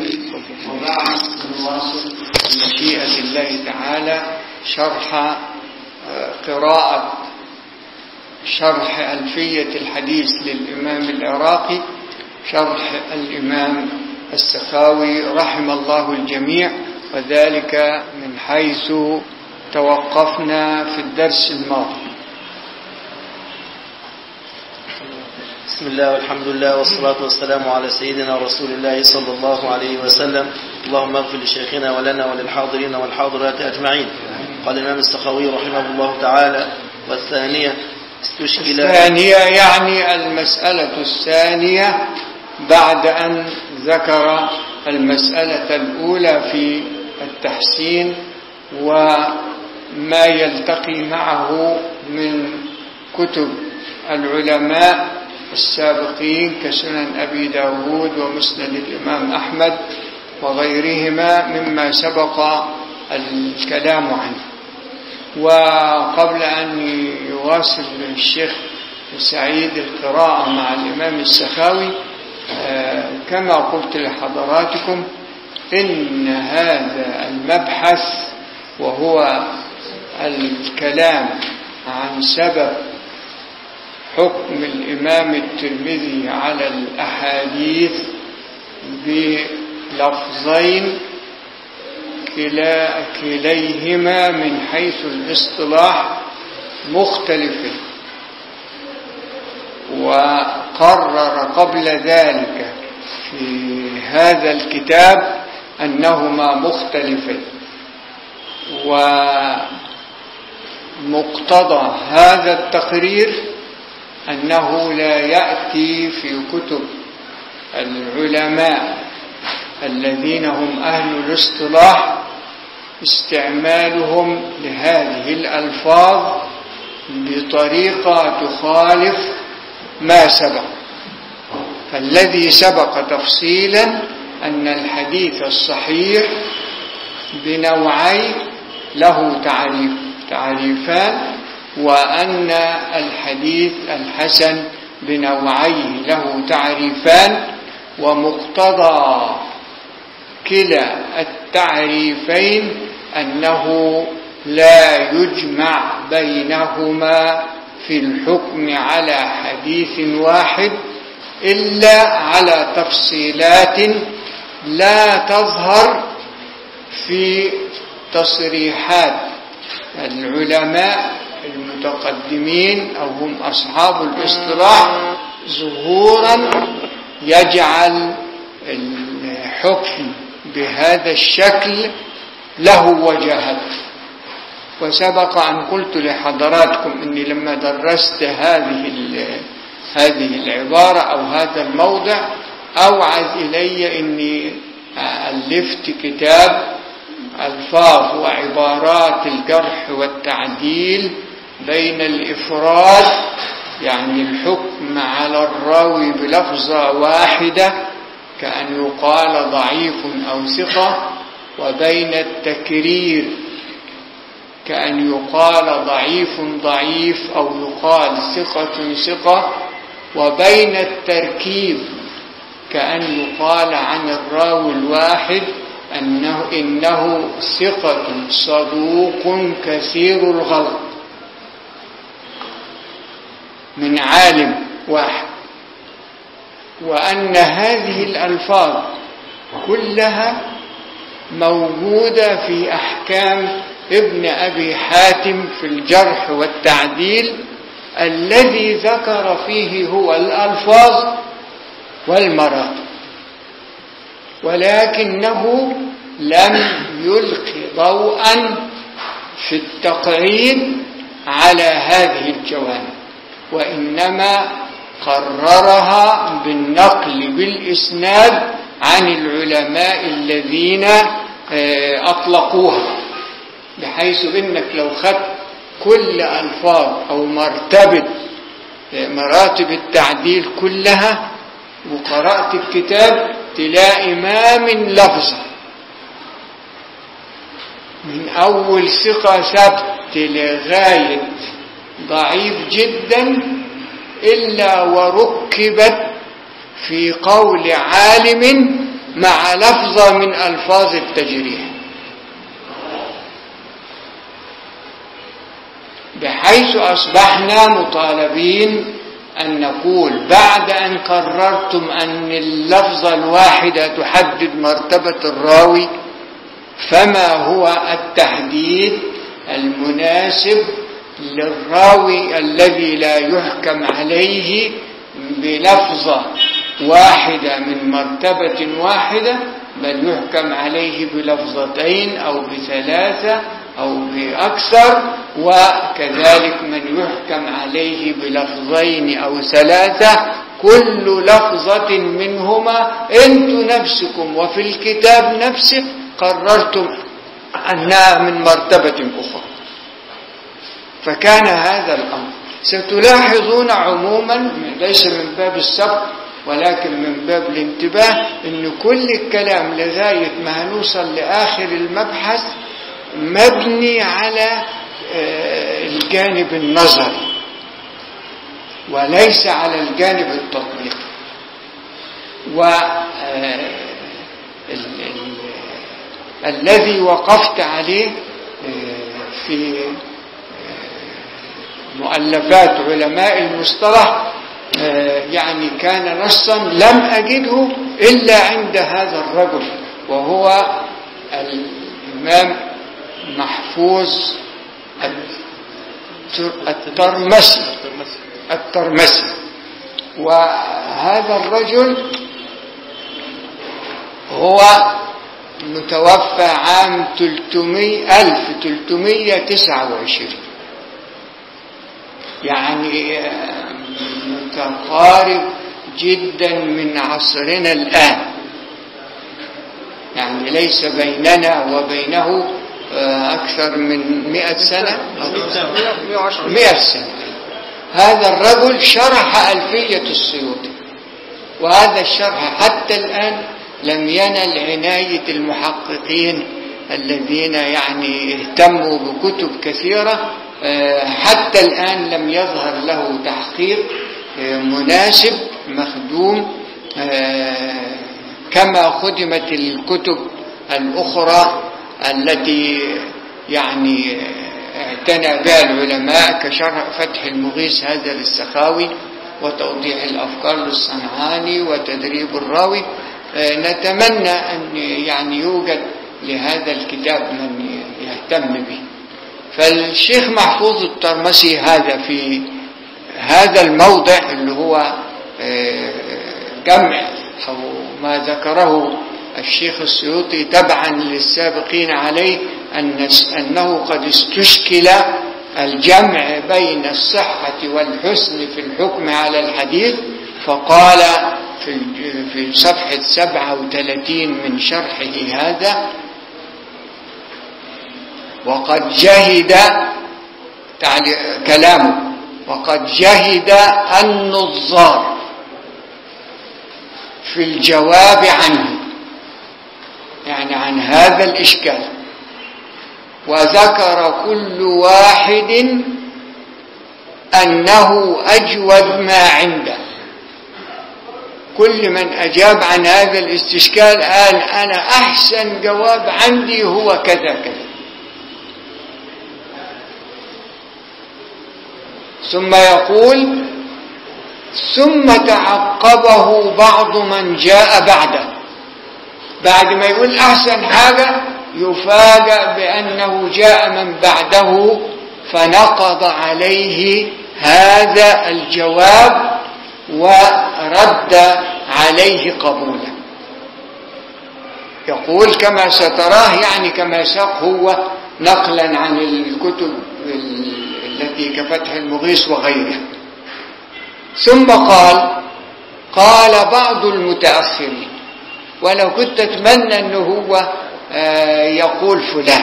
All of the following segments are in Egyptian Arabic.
وبعد نواصل بمشيئة الله تعالى شرح آه، قراءة شرح ألفية الحديث للإمام العراقي شرح الإمام السخاوي رحم الله الجميع وذلك من حيث توقفنا في الدرس الماضي بسم الله والحمد لله والصلاة والسلام على سيدنا رسول الله صلى الله عليه وسلم اللهم اغفر لشيخنا ولنا وللحاضرين والحاضرات أجمعين قال الإمام السخاوي رحمه الله تعالى والثانية استشكل الثانية يعني المسألة الثانية بعد أن ذكر المسألة الأولى في التحسين وما يلتقي معه من كتب العلماء السابقين كسنن أبي داود ومسند الإمام أحمد وغيرهما مما سبق الكلام عنه وقبل أن يواصل الشيخ سعيد القراءة مع الإمام السخاوي آه، كما قلت لحضراتكم إن هذا المبحث وهو الكلام عن سبب حكم الإمام الترمذي على الأحاديث بلفظين كلا كليهما من حيث الاصطلاح مختلفين وقرر قبل ذلك في هذا الكتاب أنهما مختلفين ومقتضى هذا التقرير أنه لا يأتي في كتب العلماء الذين هم أهل الاصطلاح استعمالهم لهذه الألفاظ بطريقة تخالف ما سبق فالذي سبق تفصيلا أن الحديث الصحيح بنوعين له تعريف تعريفان وأن الحديث الحسن بنوعيه له تعريفان ومقتضى كلا التعريفين أنه لا يجمع بينهما في الحكم على حديث واحد إلا على تفصيلات لا تظهر في تصريحات العلماء المتقدمين أو هم أصحاب الاصطلاح ظهورا يجعل الحكم بهذا الشكل له وجهة وسبق أن قلت لحضراتكم أني لما درست هذه هذه العبارة أو هذا الموضع أوعز إلي أني ألفت كتاب ألفاظ وعبارات الجرح والتعديل بين الإفراد يعني الحكم على الراوي بلفظة واحدة كأن يقال ضعيف أو ثقة وبين التكرير كأن يقال ضعيف ضعيف أو يقال ثقة ثقة وبين التركيب كأن يقال عن الراوي الواحد أنه إنه ثقة صدوق كثير الغلط من عالم واحد وأن هذه الألفاظ كلها موجودة في أحكام ابن أبي حاتم في الجرح والتعديل الذي ذكر فيه هو الألفاظ والمراتب ولكنه لم يلق ضوءا في التقعيد على هذه الجوانب وإنما قررها بالنقل بالإسناد عن العلماء الذين أطلقوها بحيث إنك لو خدت كل ألفاظ أو مرتبة مراتب التعديل كلها وقرأت الكتاب تلاقي ما من لفظة من أول ثقة ثبت لغاية ضعيف جدا إلا وركبت في قول عالم مع لفظة من ألفاظ التجريح بحيث أصبحنا مطالبين أن نقول بعد أن قررتم أن اللفظة الواحدة تحدد مرتبة الراوي فما هو التحديد المناسب للراوي الذي لا يحكم عليه بلفظة واحدة من مرتبة واحدة بل يحكم عليه بلفظتين أو بثلاثة أو بأكثر وكذلك من يحكم عليه بلفظين أو ثلاثة كل لفظة منهما أنتم نفسكم وفي الكتاب نفسه قررتم أنها من مرتبة أخرى فكان هذا الأمر ستلاحظون عموما ليس من باب السبق ولكن من باب الانتباه ان كل الكلام لغاية ما هنوصل لآخر المبحث مبني على الجانب النظري وليس على الجانب التطبيقي و الذي وقفت عليه في مؤلفات علماء المصطلح يعني كان نصا لم أجده إلا عند هذا الرجل وهو الإمام محفوظ الترمسي الترمسي وهذا الرجل هو متوفى عام 300 1329 يعني متقارب جدا من عصرنا الآن يعني ليس بيننا وبينه أكثر من مئة سنة مئة سنة هذا الرجل شرح ألفية السيوطي وهذا الشرح حتى الآن لم ينل عناية المحققين الذين يعني اهتموا بكتب كثيرة حتى الآن لم يظهر له تحقيق مناسب مخدوم كما خدمت الكتب الأخرى التي يعني اعتنى بها العلماء كشرح فتح المغيث هذا للسخاوي وتوضيح الأفكار للصنعاني وتدريب الراوي نتمنى أن يعني يوجد لهذا الكتاب من يهتم به فالشيخ محفوظ الترمسي هذا في هذا الموضع اللي هو جمع أو ما ذكره الشيخ السيوطي تبعا للسابقين عليه أن أنه قد استشكل الجمع بين الصحة والحسن في الحكم على الحديث فقال في في صفحة 37 من شرحه هذا وقد جهد كلامه وقد جهد النظار في الجواب عنه يعني عن هذا الإشكال وذكر كل واحد أنه أجود ما عنده كل من أجاب عن هذا الاستشكال قال أنا أحسن جواب عندي هو كذا كذا ثم يقول ثم تعقبه بعض من جاء بعده بعد ما يقول أحسن حاجة يفاجأ بأنه جاء من بعده فنقض عليه هذا الجواب ورد عليه قبولا يقول كما ستراه يعني كما ساق هو نقلا عن الكتب التي كفتح المغيث وغيرها ثم قال قال بعض المتأخرين ولو كنت أتمنى أنه هو يقول فلان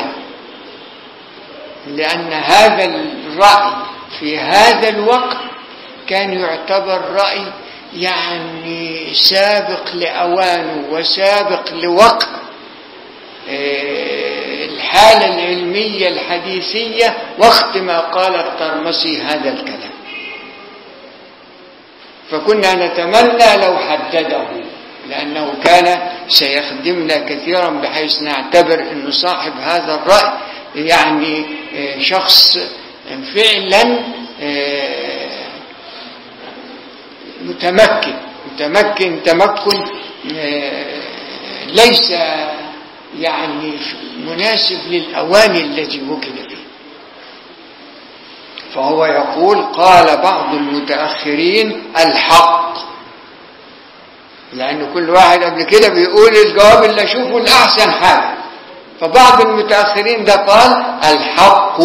لأن هذا الرأي في هذا الوقت كان يعتبر رأي يعني سابق لأوانه وسابق لوقت الحالة العلمية الحديثية وقت ما قال الترمسي هذا الكلام فكنا نتمنى لو حدده لأنه كان سيخدمنا كثيرا بحيث نعتبر أنه صاحب هذا الرأي يعني آه، شخص فعلا آه، متمكن متمكن تمكن آه، ليس يعني مناسب للأوان الذي وجد به فهو يقول قال بعض المتأخرين الحق لأن كل واحد قبل كده بيقول الجواب اللي أشوفه الأحسن حاجة فبعض المتأخرين ده قال الحق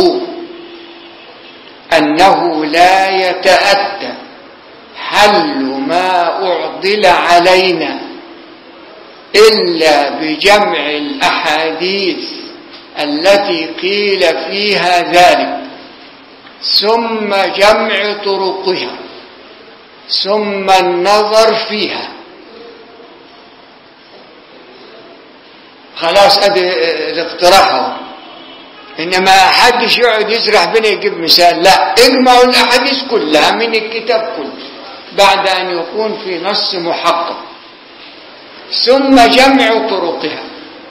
أنه لا يتأتى حل ما أعضل علينا إلا بجمع الأحاديث التي قيل فيها ذلك ثم جمع طرقها ثم النظر فيها خلاص ادي الاقتراح اهو انما حدش يقعد يسرح بنا يجيب مثال لا اجمعوا الاحاديث كلها من الكتاب كله بعد ان يكون في نص محقق ثم جمع طرقها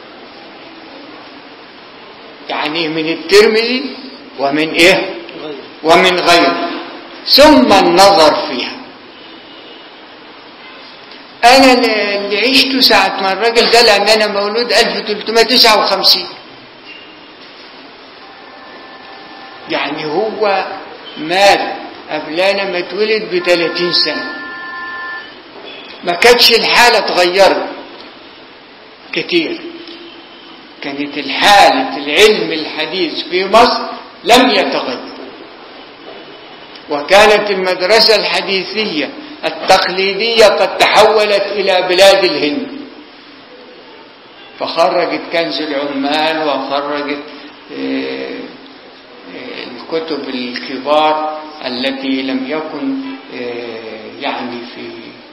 يعني من الترمذي ومن ايه ومن غيره ثم النظر فيها انا اللي عشته ساعة ما الراجل ده لان انا مولود 1359 يعني هو مات قبل انا ما اتولد ب 30 سنة ما كانتش الحالة اتغيرت كتير كانت الحالة العلم الحديث في مصر لم يتغير وكانت المدرسة الحديثية التقليدية قد تحولت إلى بلاد الهند فخرجت كنز العمال وخرجت الكتب الكبار التي لم يكن يعني في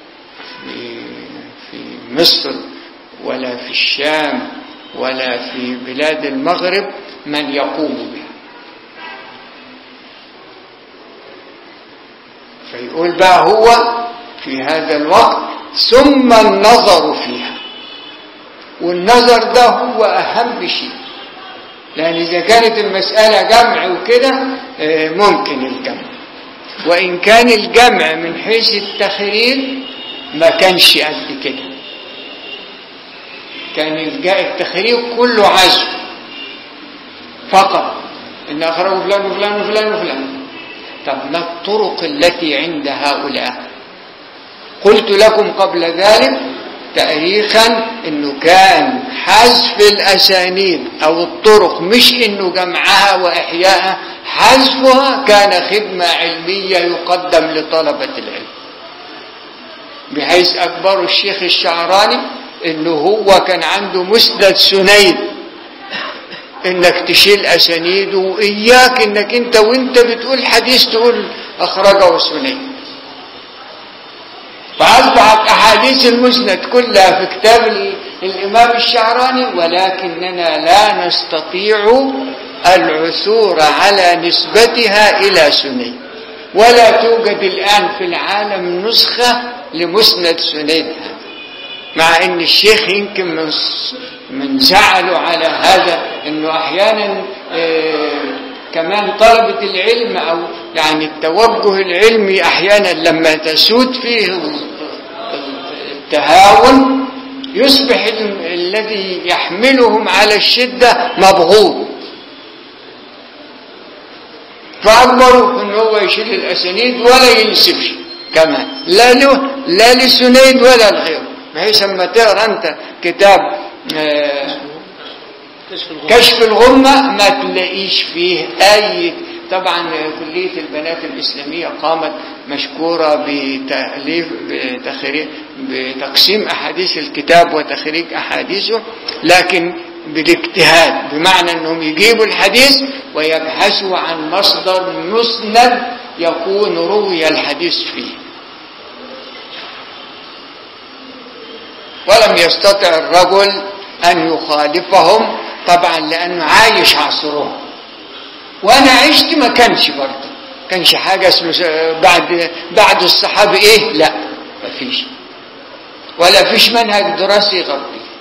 في مصر ولا في الشام ولا في بلاد المغرب من يقوم بها فيقول بقى هو في هذا الوقت ثم النظر فيها والنظر ده هو أهم شيء لأن إذا كانت المسألة جمع وكده ممكن الجمع وإن كان الجمع من حيث التخريج ما كانش قد كده كان التخريج كله عزم فقط إن أخرجوا فلان وفلان وفلان وفلان طب ما الطرق التي عند هؤلاء قلت لكم قبل ذلك تاريخا انه كان حذف الاسانيد او الطرق مش انه جمعها واحيائها حذفها كان خدمه علميه يقدم لطلبه العلم بحيث اكبر الشيخ الشعراني انه هو كان عنده مسند سنيد انك تشيل اسانيد واياك انك انت وانت بتقول حديث تقول اخرجه سنيد فاصبحت احاديث المسند كلها في كتاب الامام الشعراني ولكننا لا نستطيع العثور على نسبتها الى سنيد ولا توجد الان في العالم نسخه لمسند سنيد هذا مع ان الشيخ يمكن من من زعلوا على هذا انه احيانا كمان طلبة العلم او يعني التوجه العلمي احيانا لما تسود فيه التهاون يصبح الذي يحملهم على الشدة مبغوض فأكبروا ان هو يشيل الاسانيد ولا ينسبش كمان لا له لا لسنيد ولا لغيره بحيث اما تقرا انت كتاب آه كشف الغمة ما تلاقيش فيه أي طبعا كلية البنات الإسلامية قامت مشكورة بتأليف بتخريج بتقسيم أحاديث الكتاب وتخريج أحاديثه لكن بالاجتهاد بمعنى أنهم يجيبوا الحديث ويبحثوا عن مصدر مسند يكون روي الحديث فيه ولم يستطع الرجل أن يخالفهم طبعا لأنه عايش عصرهم وأنا عشت ما كانش برضه كانش حاجة اسمه بعد بعد الصحابة إيه لا ما فيش ولا فيش منهج دراسي غربي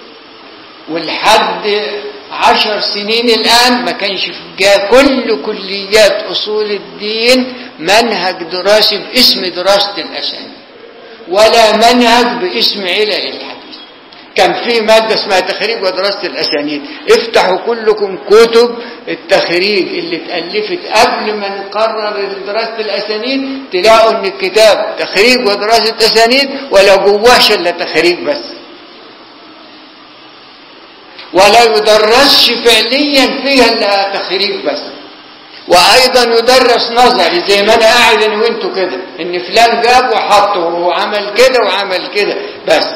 ولحد عشر سنين الآن ما كانش في كل كليات أصول الدين منهج دراسي باسم دراسة الأسانيد ولا منهج باسم علل الحديث كان في مادة اسمها تخريج ودراسة الأسانيد افتحوا كلكم كتب التخريج اللي اتألفت قبل ما نقرر دراسة الأسانيد تلاقوا ان الكتاب تخريج ودراسة أسانيد ولا جواهش الا تخريج بس ولا يدرسش فعليا فيها الا تخريج بس وايضا يدرس نظري زي ما انا قاعد انا وانتوا كده ان فلان جاب وحطه وعمل كده وعمل كده بس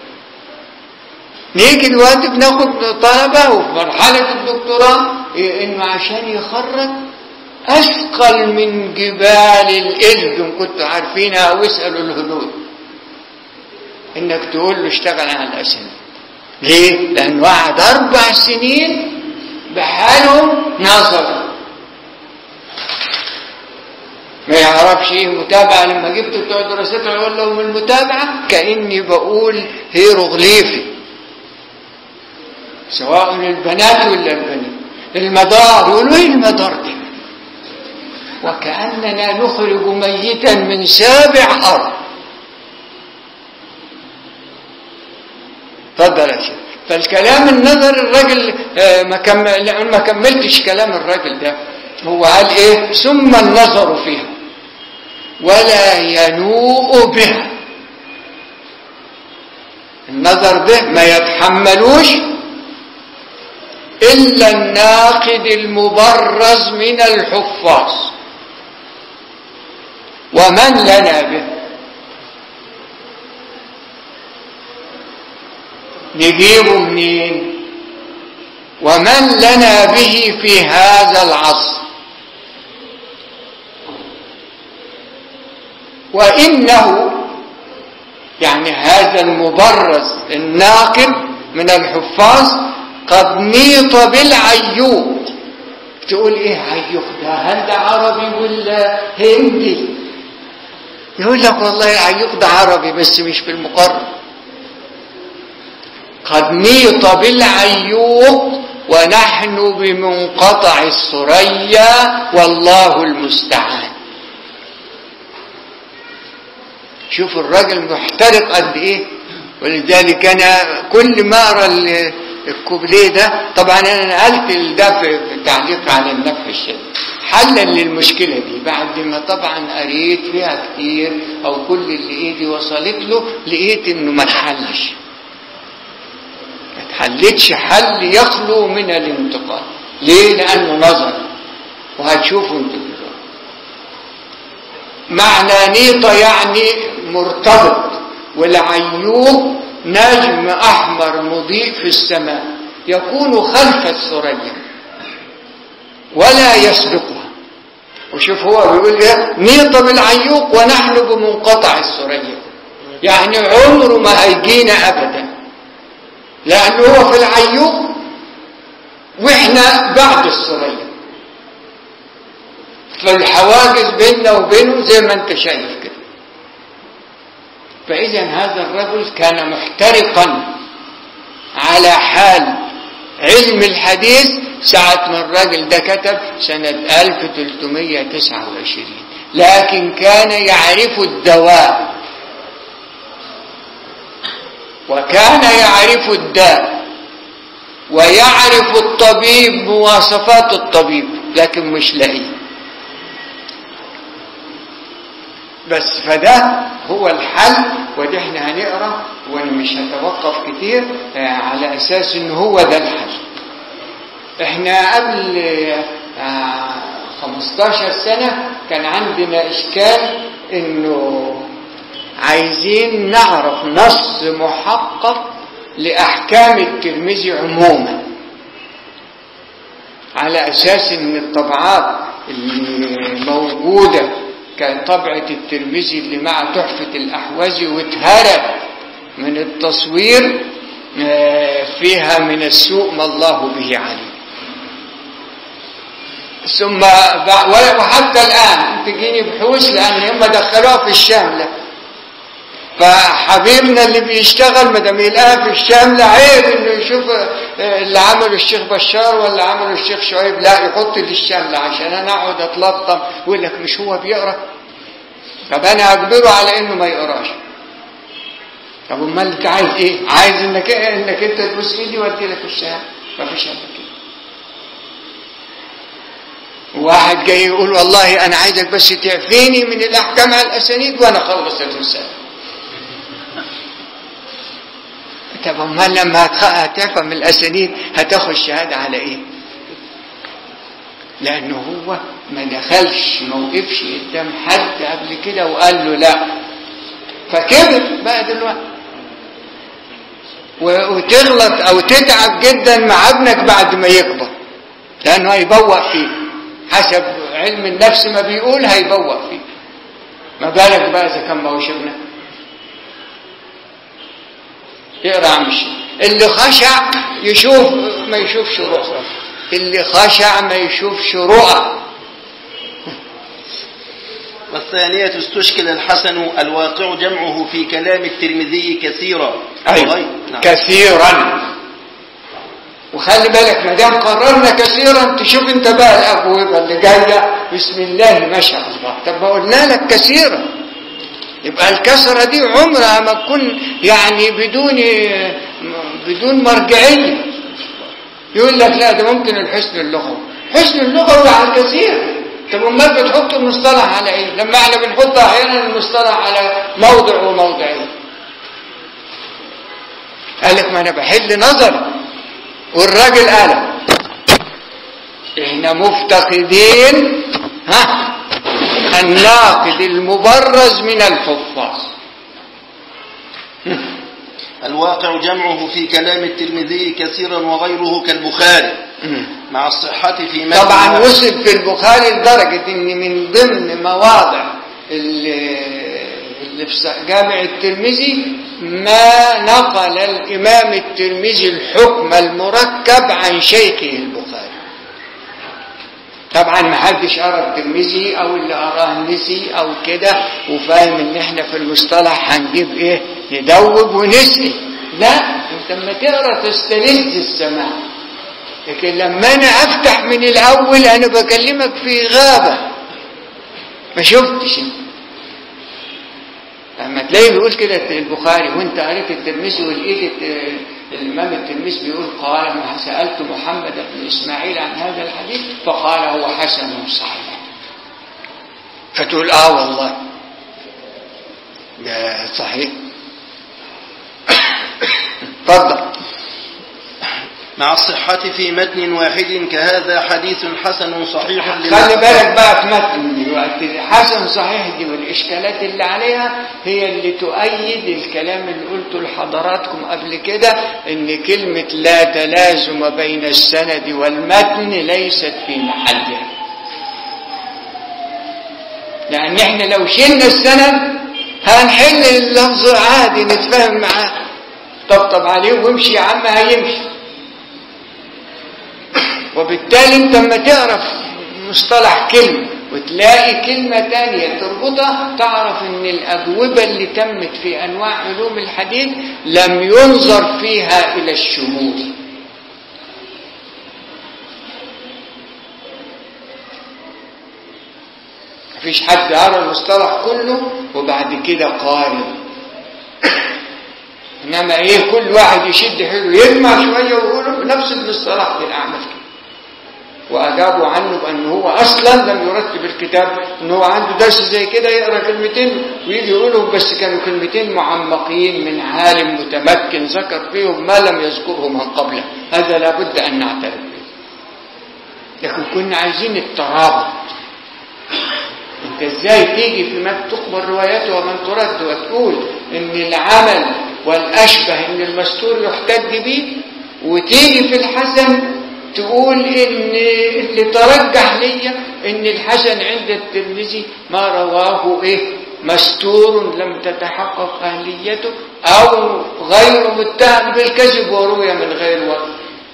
نيجي دلوقتي بناخد طلبة وفي مرحلة الدكتوراه انه عشان يخرج اثقل من جبال الإردن كنتوا عارفينها او اسألوا الهنود انك تقول له اشتغل على الاسنان ليه؟ لانه قعد اربع سنين بحالهم نظر ما يعرفش ايه متابعة لما جبت بتوع دراسات اقول لهم المتابعة كأني بقول هيروغليفي سواء البنات ولا البنين المدار يقولوا ايه المدار ده وكأننا نخرج ميتا من سابع أرض تفضل يا شيخ فالكلام النظر الراجل ما كمل ما كملتش كلام الراجل ده هو قال ايه ثم النظر فيها ولا ينوء بها النظر به ما يتحملوش إلا الناقد المبرز من الحفاظ ومن لنا به نجيبه منين ومن لنا به في هذا العصر وإنه يعني هذا المبرز الناقد من الحفاظ قد نيط بالعيوق تقول ايه عيوق ده هل ده عربي ولا هندي يقول لك والله العيوق ده عربي بس مش بالمقرر قد نيط بالعيوق ونحن بمنقطع الثريا والله المستعان شوف الراجل محترق قد ايه ولذلك انا كل ما اقرا الكوبليه ده طبعا انا نقلت ده في تعليق على النفح الشديد حلا للمشكله دي بعد ما طبعا قريت فيها كتير او كل اللي ايدي وصلت له لقيت انه ما اتحلش ما اتحلتش حل يخلو من الانتقاد ليه لانه نظر وهتشوفوا انتوا معنى نيطة يعني مرتبط والعيوق نجم أحمر مضيء في السماء يكون خلف الثريا ولا يسبقها وشوف هو بيقول ايه نيط بالعيوق ونحن بمنقطع الثريا يعني عمره ما هيجينا ابدا لانه هو في العيوق واحنا بعد الثريا فالحواجز بيننا وبينه زي ما انت شايف كده فإذا هذا الرجل كان محترقا على حال علم الحديث ساعة ما الراجل ده كتب سنة 1329 لكن كان يعرف الدواء وكان يعرف الداء ويعرف الطبيب مواصفات الطبيب لكن مش لاقيه بس فده هو الحل ودي احنا هنقرا وانا مش هتوقف كتير على اساس ان هو ده الحل احنا قبل 15 سنة كان عندنا اشكال انه عايزين نعرف نص محقق لأحكام الترمذي عموما على أساس أن الطبعات اللي موجودة كطبعة الترمذي اللي مع تحفة الأحوازي واتهرب من التصوير فيها من السوء ما الله به عليم ثم وحتى الآن تجيني بحوث لأن هم دخلوها في الشاملة فحبيبنا اللي بيشتغل ما دام يلاقيها في الشام عيب انه يشوف اللي عمله الشيخ بشار ولا عمله الشيخ شعيب لا يحط لي الشمل عشان انا اقعد اتلطم ويقول لك مش هو بيقرا طب انا اجبره على انه ما يقراش طب امال انت عايز ايه عايز انك انك انت تبوس ايدي وادي لك الشهاده مفيش الا كده واحد جاي يقول والله انا عايزك بس تعفيني من الاحكام على الاسانيد وانا اخلص الرساله طب امال لما هتعفى من الاسانيد هتاخد شهاده على ايه لانه هو ما دخلش ما وقفش قدام حد قبل كده وقال له لا فكبر بقى دلوقتي وتغلط او تتعب جدا مع ابنك بعد ما يكبر لانه هيبوق فيه حسب علم النفس ما بيقول هيبوق فيه ما بالك بقى اذا كان ما هوش ابنك اقرا عم الشيخ اللي خشع يشوف ما يشوفش رؤى اللي خشع ما يشوفش رؤى والثانية استشكل الحسن الواقع جمعه في كلام الترمذي كثيرا أيوة. نعم. كثيرا وخلي بالك ما دام قررنا كثيرا تشوف انت بقى الابواب اللي جايه بسم الله ما شاء الله طب ما قلنا لك كثيرا يبقى الكسره دي عمرها ما تكون يعني بدون بدون مرجعيه يقول لك لا ده ممكن الحسن اللغوي حسن اللغوي على الكثير طب امال بتحط المصطلح على ايه لما احنا بنحط احيانا المصطلح على موضع وموضعين قال لك ما انا بحل نظر والراجل قال احنا مفتقدين ها الناقد المبرز من الحفاظ الواقع جمعه في كلام الترمذي كثيرا وغيره كالبخاري مع الصحة في متن طبعا وصل في البخاري لدرجة ان من ضمن مواضع اللي اللي في جامع الترمذي ما نقل الإمام الترمذي الحكم المركب عن شيخه البخاري طبعا ما حدش قرا الترمذي او اللي قراه نسي او كده وفاهم ان احنا في المصطلح هنجيب ايه ندوب ونسقي لا انت لما تقرا تستلذ السماع لكن لما انا افتح من الاول انا بكلمك في غابه ما شفتش انت لما تلاقيه بيقول كده البخاري وانت قريت الترمذي ولقيت الامام الترمذي بيقول قال سالت محمد بن اسماعيل عن هذا الحديث فقال هو حسن صحيح فتقول اه والله ده صحيح تفضل مع الصحة في متن واحد كهذا حديث حسن صحيح خلي بالك بقى في متن دلوقتي حسن صحيح دي والإشكالات اللي عليها هي اللي تؤيد الكلام اللي قلته لحضراتكم قبل كده إن كلمة لا تلازم بين السند والمتن ليست في محلها لأن احنا لو شلنا السند هنحل اللفظ عادي نتفاهم معاه طبطب عليه وامشي يا عم هيمشي وبالتالي انت لما تعرف مصطلح كلمة وتلاقي كلمة تانية تربطها تعرف ان الأجوبة اللي تمت في أنواع علوم الحديث لم ينظر فيها إلى الشمول مفيش حد يرى المصطلح كله وبعد كده قارن انما ايه كل واحد يشد حلو يجمع شويه ويقول نفس المصطلح في الاعمال كده واجابوا عنه بان هو اصلا لم يرتب الكتاب ان هو عنده درس زي كده يقرا كلمتين ويجي يقولهم بس كانوا كلمتين معمقين من عالم متمكن ذكر فيهم ما لم يذكره من قبله هذا لابد ان نعترف به لكن كنا عايزين الترابط انت ازاي تيجي في من تقبل روايته ومن ترد وتقول ان العمل والاشبه ان المستور يحتج به وتيجي في الحسن تقول ان اللي ترجح ليا ان الحسن عند الترمذي ما رواه ايه مستور لم تتحقق اهليته او غير متهم بالكذب وروي من غير وقت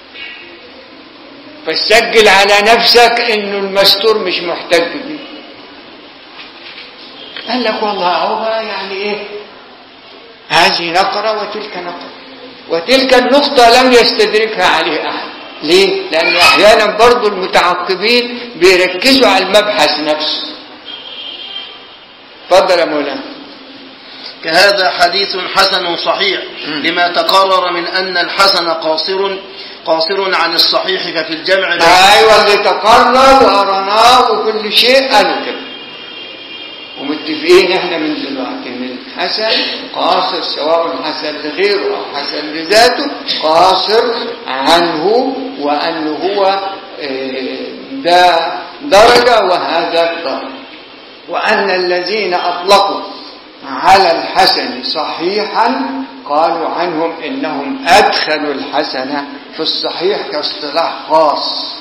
فسجل على نفسك انه المستور مش محتج به قال لك والله هو يعني ايه هذه نقرة وتلك نقرة وتلك النقطة لم يستدركها عليه أحد ليه؟ لأن أحيانا برضو المتعقبين بيركزوا على المبحث نفسه تفضل يا مولانا كهذا حديث حسن صحيح لما تقرر من أن الحسن قاصر قاصر عن الصحيح ففي الجمع بين ايوه اللي تقرر وقرناه وكل شيء قالوا كده ومتفقين احنا من دلوقتي ان الحسن قاصر سواء حسن لغيره او حسن لذاته قاصر عنه وانه هو آه، ده درجه وهذا درجه وان الذين اطلقوا على الحسن صحيحا قالوا عنهم انهم ادخلوا الحسن في الصحيح كاصطلاح خاص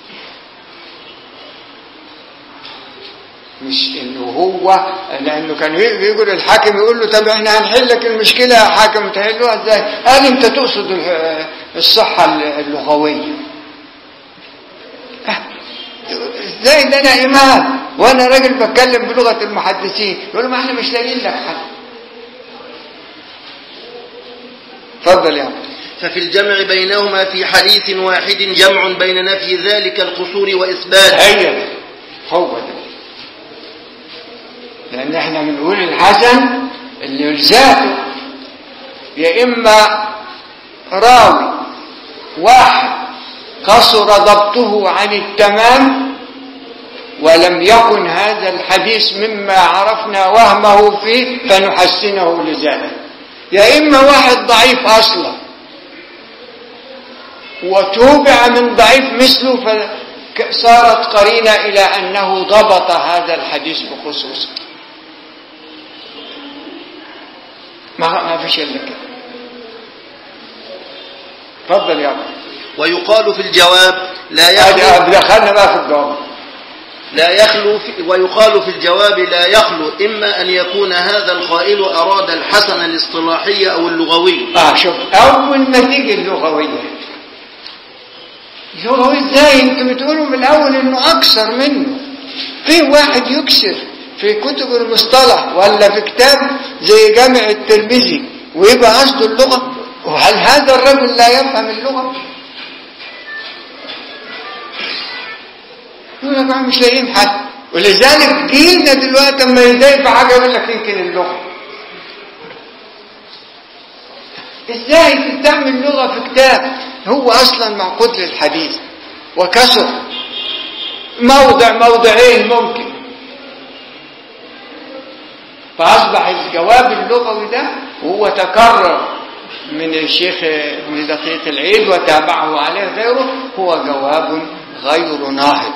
مش انه هو لانه كان يقول الحاكم يقول له طب احنا هنحل لك المشكله يا حاكم تحلوها ازاي؟ قال انت تقصد ال- الصحه اللغويه. أه، ازاي ده انا امام وانا راجل بتكلم بلغه المحدثين يقول له ما احنا مش لاقيين لك حل. اتفضل يا عم. ففي الجمع بينهما في حديث واحد جمع بين نفي ذلك القصور وإثبات هي ده. هو ده لان احنا بنقول الحسن اللي يلزاته يا اما راوي واحد قصر ضبطه عن التمام ولم يكن هذا الحديث مما عرفنا وهمه فيه فنحسنه لذلك يا اما واحد ضعيف اصلا وتوبع من ضعيف مثله فصارت قرينة إلى أنه ضبط هذا الحديث بخصوصه ما ما فيش إلا كده تفضل يا أبو ويقال في الجواب لا هذه يخلو دخلنا بقى في الجواب لا يخلو في ويقال في الجواب لا يخلو إما أن يكون هذا القائل أراد الحسن الاصطلاحي أو اللغوي اه شوف أول ما تيجي اللغوية اللغوي ازاي انتوا بتقولوا من الأول إنه أكثر منه في واحد يكسر في كتب المصطلح ولا في كتاب زي جامع الترمذي ويبقى قصده اللغة وهل هذا الرجل لا يفهم اللغة؟ يقول لك احنا مش لاقيين حد ولذلك جيلنا دلوقتي اما يضايق في حاجه يقول لك يمكن اللغه ازاي تعمل لغه في كتاب هو اصلا معقود للحديث وكسر موضع موضعين ممكن فاصبح الجواب اللغوي ده وهو تكرر من الشيخ ابن دقيق العيد وتابعه عليه غيره هو جواب غير ناهض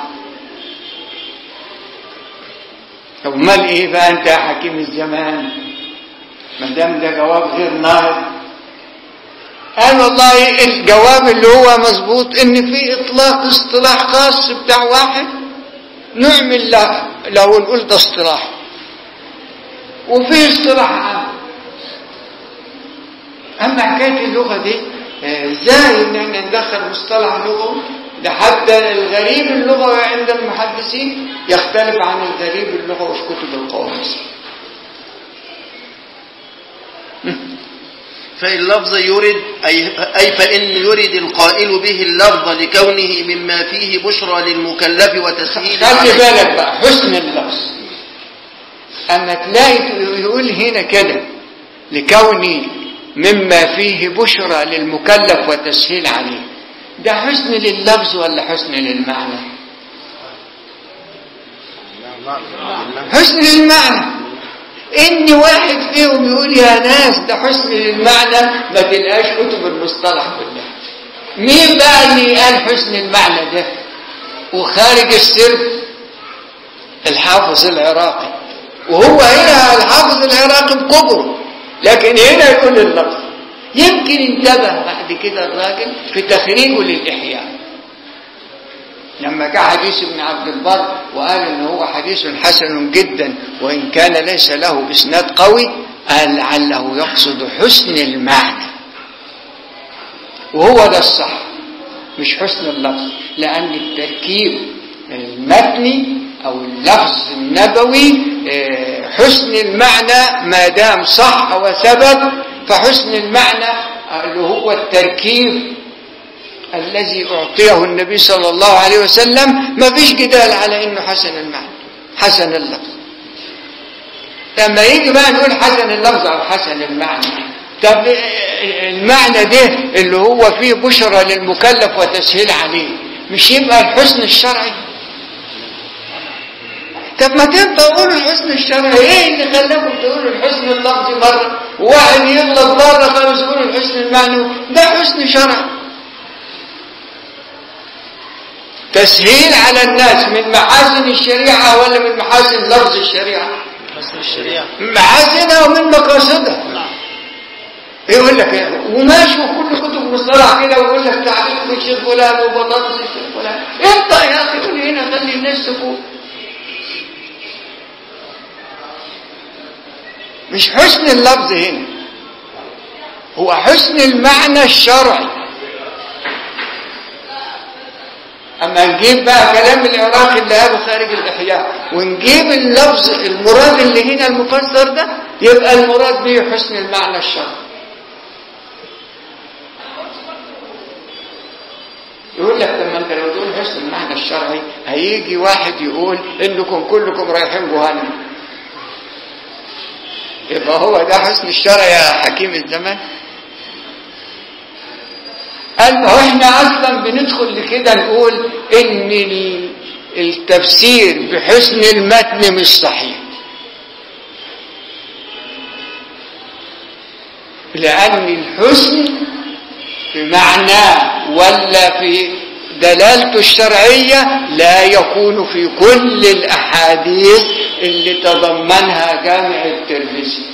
طب امال ايه بقى انت يا حكيم الزمان ما دام ده جواب غير ناهض قال والله الجواب اللي هو مظبوط ان في اطلاق اصطلاح خاص بتاع واحد نعمل له لو نقول ده اصطلاح وفي اصطلاح عام اما حكايه اللغه دي آه، ازاي ان احنا ندخل مصطلح لغوي ده حتى الغريب اللغوي عند المحدثين يختلف عن الغريب اللغوي في كتب القواميس فإن لفظ يرد أي, أي فإن يرد القائل به اللفظ لكونه مما فيه بشرى للمكلف وتسهيل خلي عليه. بالك بقى حسن اللفظ اما تلاقي يقول هنا كده لكوني مما فيه بشرى للمكلف وتسهيل عليه ده حسن لللفظ ولا حسن للمعنى حسن للمعنى ان واحد فيهم يقول يا ناس ده حسن للمعنى ما تلقاش كتب المصطلح كلها مين بقى اللي قال حسن المعنى ده وخارج السرب الحافظ العراقي وهو هنا الحافظ العراقي بكبره لكن هنا يقول اللفظ يمكن انتبه بعد كده الراجل في تخريجه للإحياء لما جاء حديث ابن عبد البر وقال ان هو حديث حسن جدا وان كان ليس له اسناد قوي قال لعله يقصد حسن المعنى وهو ده الصح مش حسن اللفظ لان التركيب المتني او اللفظ النبوي آه، حسن المعنى ما دام صح وثبت فحسن المعنى اللي هو التركيب الذي أعطيه النبي صلى الله عليه وسلم ما فيش جدال على إنه حسن المعنى حسن اللفظ لما يجي بقى نقول حسن اللفظ أو حسن المعنى طب المعنى ده اللي هو فيه بشرى للمكلف وتسهيل عليه مش يبقى الحسن الشرعي طب ما تبقى قولوا الحسن الشرعي ايه اللي خلاكم تقولوا الحسن اللفظي مره وواحد يغلط مره خالص يقولوا الحسن المعنوي ده حسن شرعي تسهيل على الناس من محاسن الشريعه ولا من محاسن لفظ الشريعه حسن الشريعة محاسنها ومن مقاصدها يقول لك إيه؟ وماشي وكل كتب مصطلح كده ويقول لك تعليق في الشيخ فلان وبطاطس الشيخ فلان انت يا اخي قول هنا خلي الناس تفوق مش حسن اللفظ هنا هو حسن المعنى الشرعي اما نجيب بقى كلام العراقي اللي قاله خارج الاحياء ونجيب اللفظ المراد اللي هنا المفسر ده يبقى المراد به حسن المعنى الشرعي يقول لك لما انت لو تقول حسن المعنى الشرعي هيجي واحد يقول انكم كلكم رايحين جهنم يبقى هو ده حسن الشرع يا حكيم الزمان قال ما هو احنا اصلا بندخل لكده نقول ان ال- التفسير بحسن المتن مش صحيح لان الحسن في معناه ولا في دلالته الشرعية لا يكون في كل الأحاديث اللي تضمنها جامع الترمذي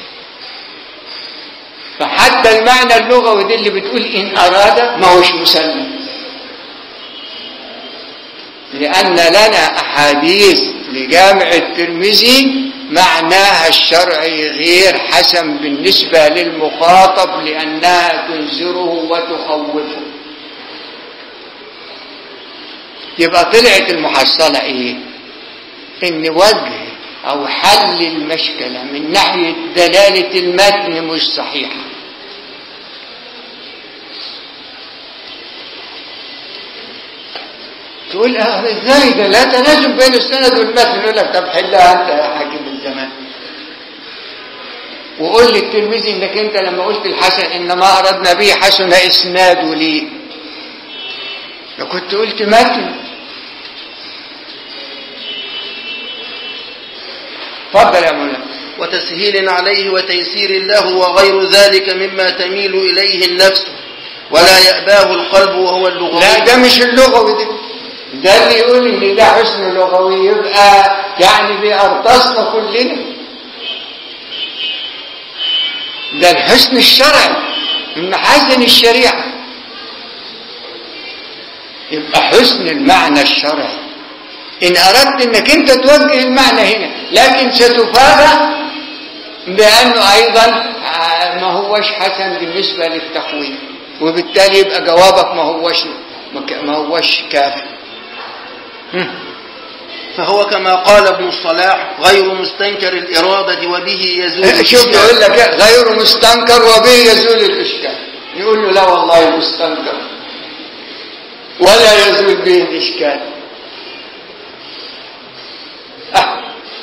فحتى المعنى اللغوي دي اللي بتقول إن أراد ما هوش مسلم لأن لنا أحاديث لجامع الترمذي معناها الشرعي غير حسن بالنسبة للمخاطب لأنها تنذره وتخوفه يبقى طلعت المحصلة ايه ان وجه او حل المشكلة من ناحية دلالة المتن مش صحيحة تقول اه ازاي ده لا تناسب بين السند والمتن يقول لك طب حلها انت يا حاكم الزمان وقول للتلميذ انك انت لما قلت الحسن انما اردنا به حسن اسناده ليه لو كنت قلت متن اتفضل يا مولانا وتسهيل عليه وتيسير له وغير ذلك مما تميل إليه النفس ولا يأباه القلب وهو اللغوي لا ده مش اللغوي ده ده اللي يقول ان ده حسن لغوي يبقى يعني بيرتصنا كلنا ده الحسن الشرعي من محاسن الشريعة يبقى حسن المعنى الشرعي إن أردت أنك أنت توجه المعنى هنا لكن ستفاجأ بأنه أيضا آه، ما هوش حسن بالنسبة للتقويم وبالتالي يبقى جوابك ما هوش ما هوش كافي هم. فهو كما قال ابن الصلاح غير مستنكر الإرادة وبه يزول شوف الإشكال. يقول لك إيه؟ غير مستنكر وبه يزول الإشكال يقول له لا والله مستنكر ولا يزول به الإشكال آه.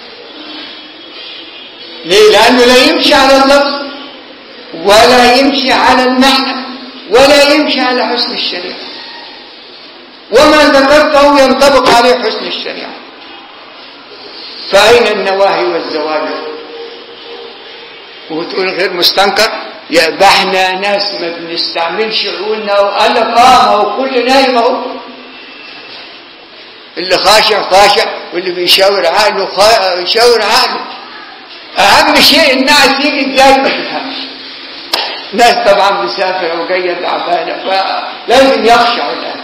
ليه؟ لأنه لا يمشي على اللفظ ولا يمشي على المعنى ولا يمشي على حسن الشريعة وما ذكرته ينطبق عليه حسن الشريعة فأين النواهي والزواجر وتقول غير مستنكر يبقى احنا ناس ما بنستعملش عقولنا وقال لك اه ما هو كل نايم اهو اللي خاشع خاشع واللي بيشاور عقله خا- يشاور عقله اهم شيء الناس يجي ازاي ما تفهمش ناس طبعا مسافره وجايه تعبانه فلازم يخشعوا الان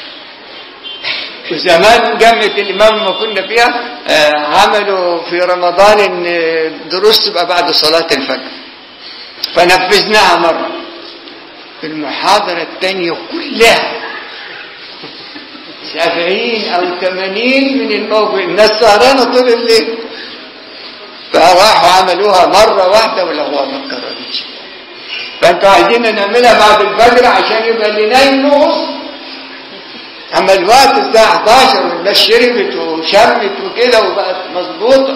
وزمان جامعة الإمام لما كنا فيها آه، عملوا في رمضان إن الدروس تبقى بعد صلاة الفجر فنفذناها مرة المحاضرة الثانية كلها سبعين أو ثمانين من الموقع الناس سهرانة طول الليل ف فراحوا عملوها مرة واحدة ولا هو ما اتكررتش فانتوا عايزين نعملها بعد الفجر عشان يبقى اللي نايم نقص اما الوقت الساعة 11 والناس شربت وشمت وكده وبقت مظبوطة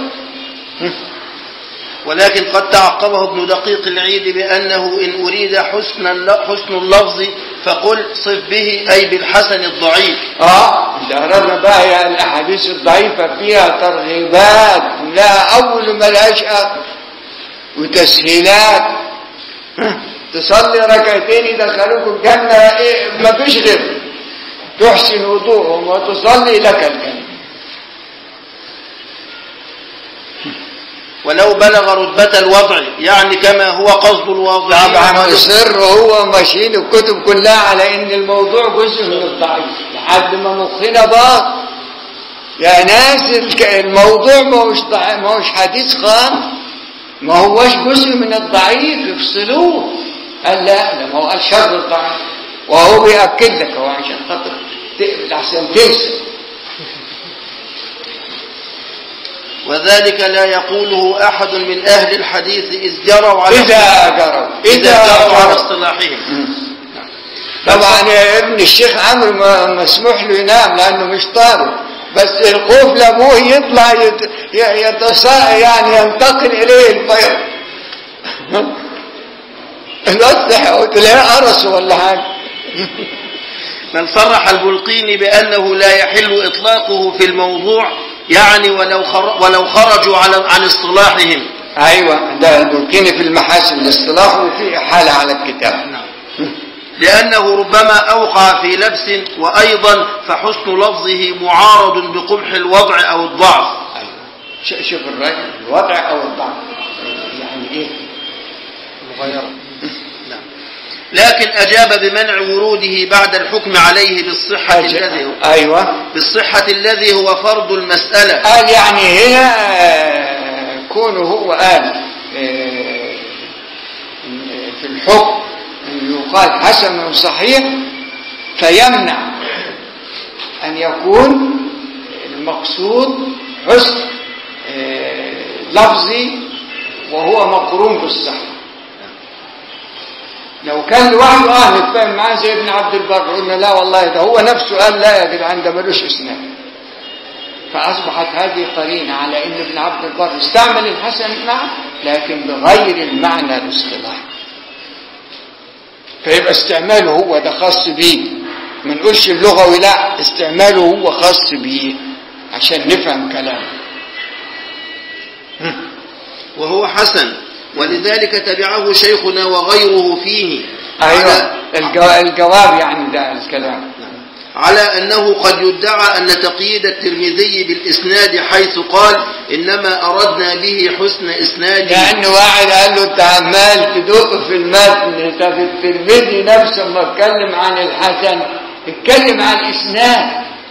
ولكن قد تعقبه ابن دقيق العيد بأنه إن أريد حسن الل- حسن اللفظ فقل صف به أي بالحسن الضعيف اه اللي قررنا بقى هي الاحاديث الضعيفة فيها ترغيبات لها اول ما لهاش اخر وتسهيلات تصلي ركعتين يدخلوك الجنة ايه ما فيش غير تحسن وضوءهم وتصلي لك الجنة ولو بلغ رتبة الوضع يعني كما هو قصد الواضعين طبعا وغالبهم. مصر هو ماشيين الكتب كلها على ان الموضوع جزء من الضعيف لحد ما مخنا باظ يا ناس الك- الموضوع ما هوش ضع- ما هوش حديث خالص ما هوش جزء من الضعيف افصلوه قال لا ده ما هو قال شر الضعيف وهو بيأكد لك هو عشان خاطر ت- عشان تنسى وذلك لا يقوله أحد من أهل الحديث إذ جروا على إذا جروا إذا إذا جروا على جروا اصطلاحهم طبعا يا ابن الشيخ عمرو ما- مسموح له ينام لانه مش طارق بس الخوف لابوه يطلع يت... ي- يتصا يعني ينتقل اليه الفيض الواد صحي تلاقيه قرص ولا حاجه بل صرح البلقيني بأنه لا يحل إطلاقه في الموضوع يعني ولو خر ولو خرجوا على عن اصطلاحهم ايوه ده البركيني في المحاسن الاصطلاح وفي احاله على الكتاب لأنه ربما أوقع في لبس وأيضا فحسن لفظه معارض بقبح الوضع أو الضعف ش- شوف الراجل الوضع او الضعف يعني ايه مغيرة نعم. لكن أجاب بمنع وروده بعد الحكم عليه بالصحة الذي هو ايوه بالصحة الذي هو فرض المسألة قال يعني هنا آه، كونه هو قال آه، في الحكم أن يقال حسن صحيح فيمنع أن يكون المقصود حسن آه، لفظي وهو مقرون بالصحة لو كان لوحده اه نتفاهم معاه زي ابن عبد البر قلنا لا والله ده هو نفسه قال لا يا جدعان ده ملوش اسناد فأصبحت هذه قرينة على أن ابن عبد البر استعمل الحسن نعم لكن بغير المعنى الاصطلاحي فيبقى استعماله هو ده خاص بيه ما نقولش اللغوي لا استعماله هو خاص بيه عشان نفهم كلامه وهو حسن ولذلك تبعه شيخنا وغيره فيه أيوة على, الجو- الجواب يعني ده الكلام على أنه قد يدعى أن تقييد الترمذي بالإسناد حيث قال إنما أردنا به حسن إسناد لأن واحد قال له أنت عمال تدق في المتن طب الترمذي نفسه لما اتكلم عن الحسن اتكلم عن الإسناد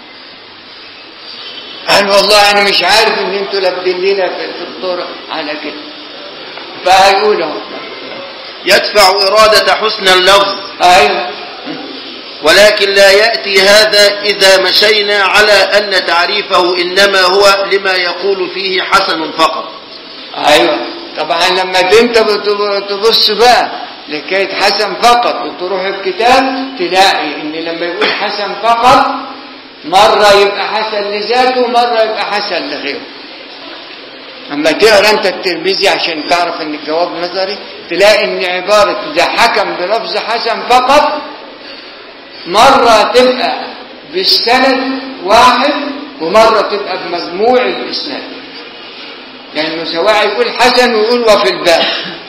قال والله أنا مش عارف إن أنتوا لابدين لنا في في الطرق على كده فهيقولوا يدفع إرادة حسن اللفظ أيوه ولكن لا يأتي هذا إذا مشينا على أن تعريفه إنما هو لما يقول فيه حسن فقط ايوه طبعا لما انت بت- تبص بقى لكيت حسن فقط وتروح الكتاب تلاقي ان لما يقول حسن فقط مرة يبقى حسن لذاته ومرة يبقى حسن لغيره اما تقرا انت الترمذي عشان تعرف ان الجواب نظري تلاقي ان عبارة ده حكم بلفظ حسن فقط مرة تبقى بالسند واحد ومرة تبقى بمجموع الاسناد لأنه سواء يقول حسن ويقول وفي الباب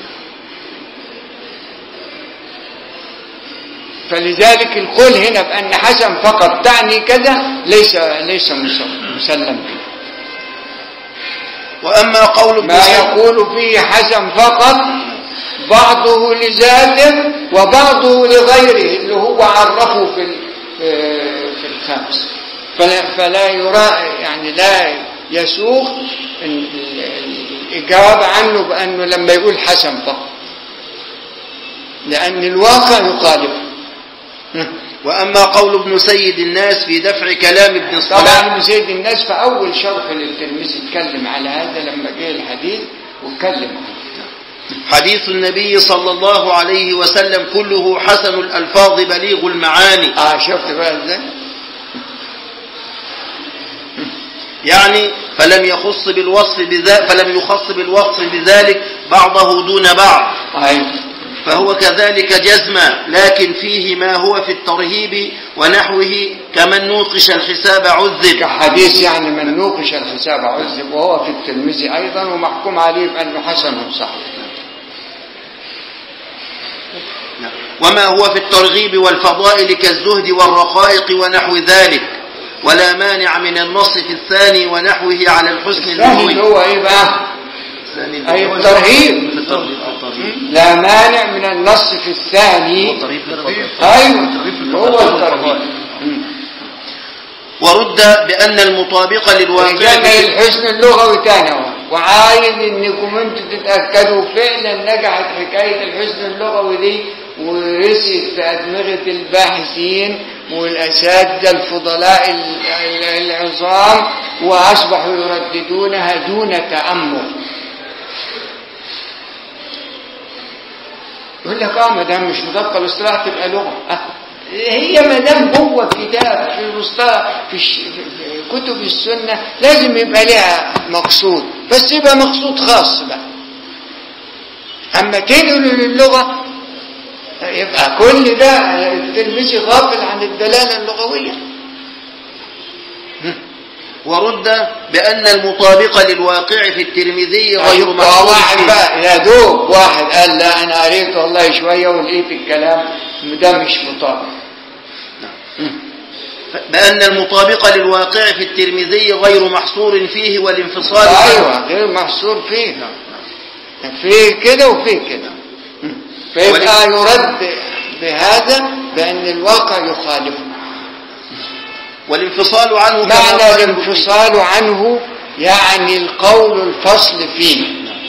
فلذلك القول هنا بأن حسن فقط تعني كذا ليس ليس مسلم مسلم به وأما قول ابن ما سعد يقول فيه حسن فقط بعضه لذاته وبعضه لغيره اللي هو عرفه في ال- في الخمس فلا, فلا يرى يعني لا يسوق ال- ال- الإجابة عنه بأنه لما يقول حسن فقط لأن الواقع يخالف وأما قول ابن سيد الناس في دفع كلام ابن الصلاح طبعا ابن سيد الناس في أول شرح للترمذي اتكلم على هذا لما جه الحديث واتكلم عنه حديث النبي صلى الله عليه وسلم كله حسن الألفاظ بليغ المعاني اه شفت بقى ازاي يعني فلم يخص بالوصف بذا فلم يخص بالوصف بذلك بعضه دون بعض ايوه فهو كذلك جزما لكن فيه ما هو في الترهيب ونحوه كمن نوقش الحساب عذب كحديث يعني من نوقش الحساب عذب وهو في الترمذي ايضا ومحكوم عليه بانه حسن صحيح وما هو في الترغيب والفضائل كالزهد والرقائق ونحو ذلك ولا مانع من النص في الثاني ونحوه على الحسن الثاني اللي اللغوي هو ايه بقى الثاني أي اللي هو الترهيب. في الترغيب الترغيب لا مانع من النص في الثاني الترغيب في الفضائل. ايوه هو الترهيب ورد بأن المطابق للواقع رجعنا للحسن اللغوي تاني اهو وعايز انكم انتوا تتاكدوا فعلا نجحت حكايه الحسن اللغوي دي ورست في ادمغه الباحثين والاساتذه الفضلاء ال- ال- العظام واصبحوا يرددونها دون تامل يقول لك اه ما دام مش مطابقه للاصطلاح تبقى لغه آه. هي ما دام جوه الكتاب في المصطلح في, الش... في كتب السنه لازم يبقى لها مقصود بس يبقى مقصود خاص بقى اما تنقل للغه يبقى كل ده الترمذي غافل عن الدلاله اللغويه ورد بأن المطابق للواقع في الترمذي غير أيوة محصور واحد فيه. بقى يا دوب واحد قال لا انا قريت والله شويه ولقيت الكلام ده مش مطابق بأن المطابق للواقع في الترمذي غير محصور فيه والانفصال ايوه غير محصور فيه في كده وفي كده فيبقى يرد بهذا بان الواقع يخالفه والانفصال عنه كما معنى قال الانفصال عنه يعني القول الفصل فيه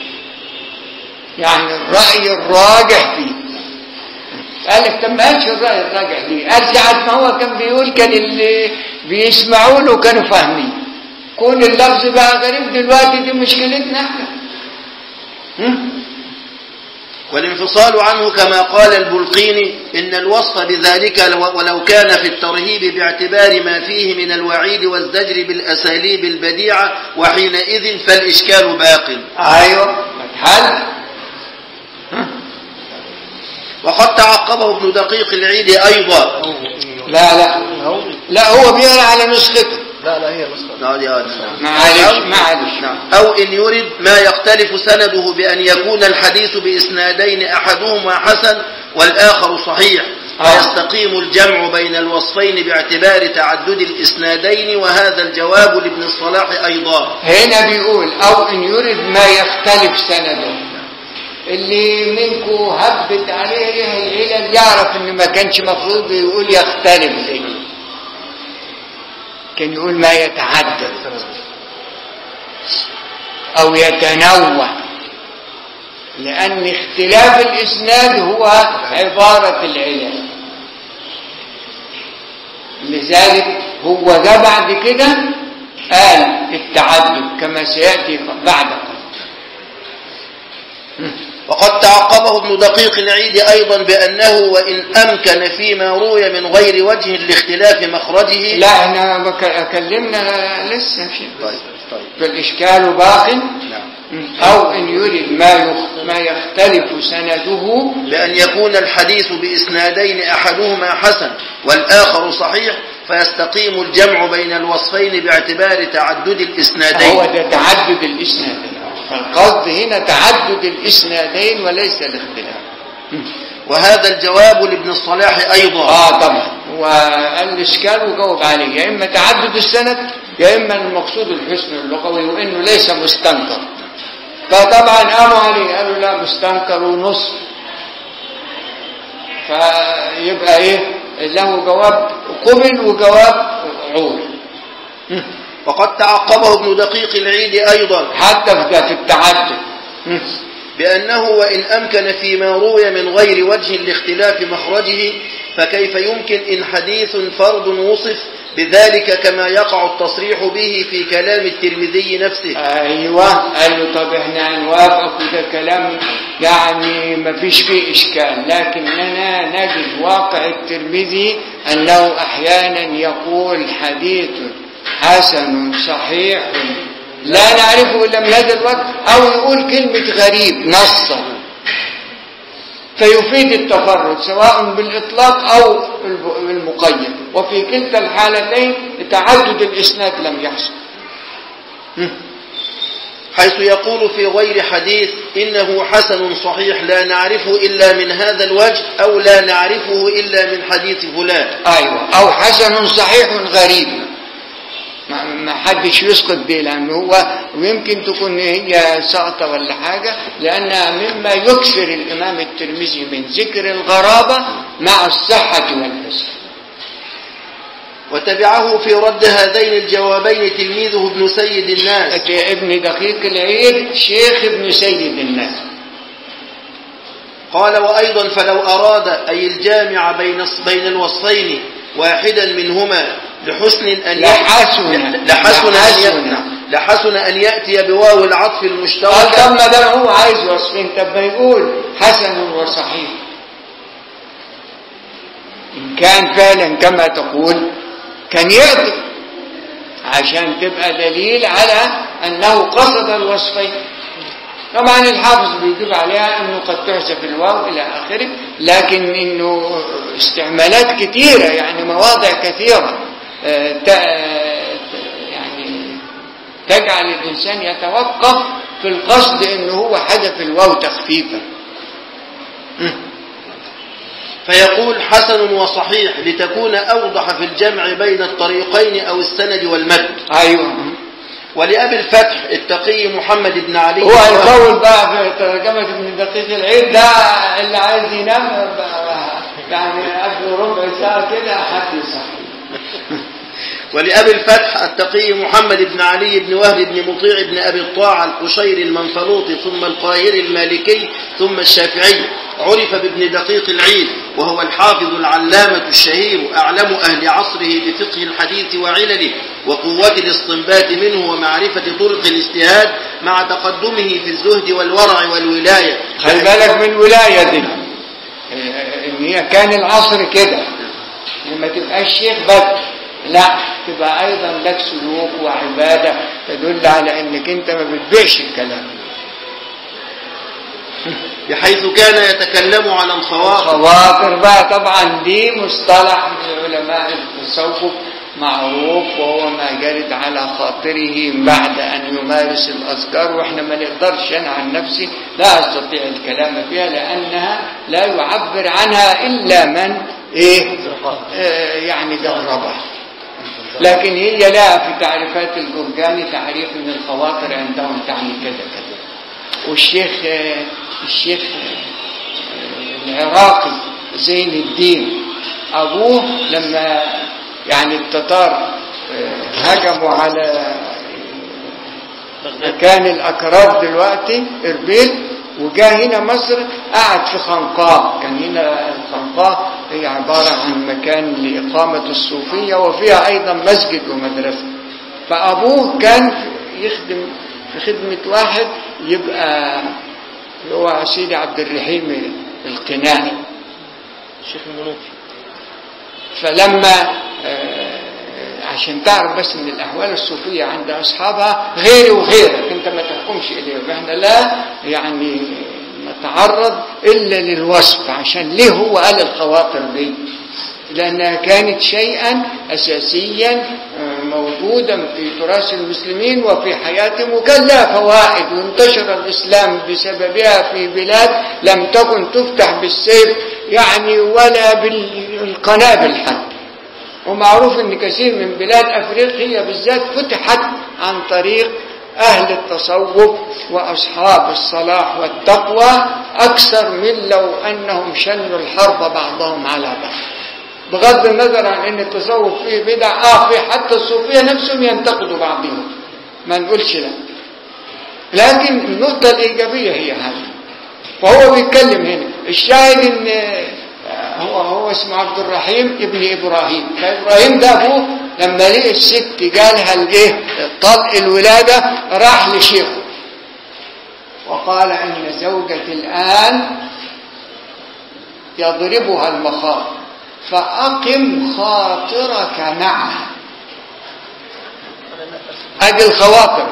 يعني الرأي الراجح فيه قال لك طب ما قالش الرأي الراجح ليه قال ساعة ما هو كان بيقول كان اللي بيسمعوا له كانوا فاهمين كون اللفظ بقى غريب دلوقتي دي مشكلتنا احنا هم؟ والانفصال عنه كما قال البلقيني إن الوصف بذلك لو- ولو كان في الترهيب باعتبار ما فيه من الوعيد والزجر بالأساليب البديعة وحينئذ فالإشكال باق ايوه حل وقد تعقبه ابن دقيق العيد أيضا لا لا لا هو بيقرا على نسخته لا لا هي نسخة نعم يا أدنى. معلش معلش نعم. أو إن يرد ما يختلف سنده بأن يكون الحديث بإسنادين أحدهما حسن والآخر صحيح آه. فيستقيم الجمع بين الوصفين باعتبار تعدد الإسنادين وهذا الجواب لابن الصلاح أيضا هنا بيقول او ان يرد ما يختلف سنده اللي منكم هبت عليه ريح العلل يعرف ان ما كانش مفروض يقول يختلف دي كان يقول ما يتعدد او يتنوع لان اختلاف الاسناد هو عباره العلل لذلك هو ده بعد كده قال التعدد كما سياتي بعد قليل وقد تعقبه ابن دقيق العيد أيضا بأنه وإن أمكن فيما روي من غير وجه لاختلاف مخرجه لا احنا بك- كلمنا لسه شيء طيب طيب فالاشكال باق نعم او ان يرد ما يخ- ما يختلف سنده بأن يكون الحديث بإسنادين أحدهما حسن والآخر صحيح فيستقيم الجمع بين الوصفين باعتبار تعدد الإسنادين هو ده تعدد الاسنادين فالقصد هنا تعدد الاسنادين وليس الاختلاف وهذا الجواب لابن الصلاح أيضا اه طبعا والاشكال وجاوب عليه يا اما تعدد السند يا اما المقصود الحسن اللغوي وانه ليس مستنكر فطبعا قاموا عليه قالوا لا مستنكر ونص فيبقى ايه له جواب قبل وجواب عور وقد تعقبه ابن دقيق العيد أيضا حتى في في التعدد بأنه وإن أمكن فيما روي من غير وجه لاختلاف مخرجه فكيف يمكن إن حديث فرد وصف بذلك كما يقع التصريح به في كلام الترمذي نفسه ايوه قال له طب احنا هنوافق وده كلام يعني ما فيش فيه اشكال لكننا نجد واقع الترمذي انه احيانا يقول حديث حسن صحيح لا نعرفه الا من هذا الوقت او يقول كلمه غريب نصا فيفيد التفرد سواء بالإطلاق أو بالمقيد وفي كلتا الحالتين تعدد الإسناد لم يحصل حيث يقول في غير حديث إنه حسن صحيح لا نعرفه إلا من هذا الوجه أو لا نعرفه إلا من حديث فلان أيوة أو حسن صحيح غريب ما ما حدش يسقط به لأنه هو ويمكن تكون هي سقطة ولا حاجة لأنها مما يكثر الإمام الترمذي من ذكر الغرابة مع الصحة والحسن وتبعه في رد هذين الجوابين تلميذه ابن سيد الناس ابن دقيق العيد شيخ ابن سيد الناس قال وأيضا فلو أراد أي الجامع بين بين الوصفين واحدا منهما لحسن أن لحسن. لحسن أن لحسن. يأتي لحسن أن يأتي بواو العطف قال المشتركة طب ما دام هو عايز وصفين طب ما يقول حسن وصحيح إن كان فعلا كما تقول كان يقدر عشان تبقى دليل على أنه قصد الوصفين طبعا الحافظ بيجيب عليها انه قد تحذف الواو الى اخره لكن انه استعمالات كثيره يعني مواضع كثيره آه، ت- يعني تجعل الانسان يتوقف في القصد انه هو حذف الواو تخفيفا فيقول حسن وصحيح لتكون أوضح في الجمع بين الطريقين أو السند والمتن ايوه ولأبي الفتح التقي محمد بن علي هو القول بقى في ترجمة ابن دقيق العيد ده اللي عايز ينام بقى يعني قبل ربع ساعة كده حد يصحي ولأبي الفتح التقي محمد بن علي بن وهب بن مطيع بن أبي الطاعة القشيري المنفلوطي ثم القاهري المالكي ثم الشافعي عرف بابن دقيق العيد وهو الحافظ العلامة الشهير أعلم أهل عصره بفقه الحديث وعلله وقوة الاستنبات منه ومعرفة طرق الاجتهاد مع تقدمه في الزهد والورع والولاية خلي بالك من الولاية دي ان هي كان العصر كده لما تبقى الشيخ بس لا تبقى ايضا لك سلوك وعبادة تدل على انك انت ما بتبيعش الكلام بحيث كان يتكلم على الخواطر خواطر بقى طبعا دي مصطلح من علماء التصوف معروف وهو ما جرت على خاطره بعد أن يمارس الأذكار وإحنا ما نقدرش أنا عن نفسي لا أستطيع الكلام فيها لأنها لا يعبر عنها إلا من إيه آه يعني جربها لكن هي لا في تعريفات الجرجاني تعريف من الخواطر عندهم تعني كذا كذا والشيخ آه الشيخ آه العراقي زين الدين أبوه لما يعني التتار هجموا على مكان الأكراد دلوقتي إربيل وجاء هنا مصر قعد في خنقاه كان هنا الخنقاه هي عبارة عن مكان لإقامة الصوفية وفيها أيضا مسجد ومدرسة فأبوه كان يخدم في خدمة واحد يبقى اللي هو سيدي عبد الرحيم القناني الشيخ المنوفي فلما آه، عشان تعرف بس ان الاحوال الصوفيه عند اصحابها غيري وغيرك انت ما تحكمش اليهم احنا لا يعني نتعرض الا للوصف عشان ليه هو قال الخواطر دي لانها كانت شيئا اساسيا آه، موجودا في تراث المسلمين وفي حياتهم وكان لها فوائد وانتشر الاسلام بسببها في بلاد لم تكن تفتح بالسيف يعني ولا بالقنابل حتى ومعروف ان كثير من بلاد افريقيا بالذات فتحت عن طريق اهل التصوف واصحاب الصلاح والتقوى اكثر من لو انهم شنوا الحرب بعضهم على بعض بغض النظر عن ان التصوف فيه بدع اه في حتى الصوفيه نفسهم ينتقدوا بعضهم ما نقولش لا لكن النقطه الايجابيه هي هذه فهو بيتكلم هنا الشاهد ان آه، هو هو اسمه عبد الرحيم ابن ابراهيم فابراهيم ده ابوه لما لقي الست جالها الايه طلق الولاده راح لشيخه وقال ان زوجتي الان يضربها المخاض فاقم خاطرك معها ادي الخواطر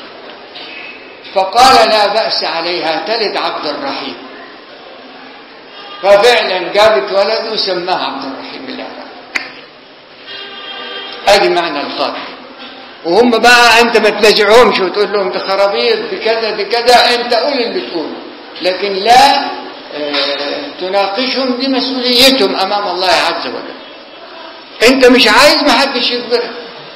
فقال لا بأس عليها تلد عبد الرحيم ففعلا جابت ولد وسماها عبد الرحيم الأعلى ادي معنى الخاطر وهم بقى انت ما تنازعهمش وتقول لهم ده خرابيط بكذا بكذا انت قول اللي تقوله لكن لا آه، تناقشهم دي مسؤوليتهم امام الله عز وجل انت مش عايز ما حدش يجبرك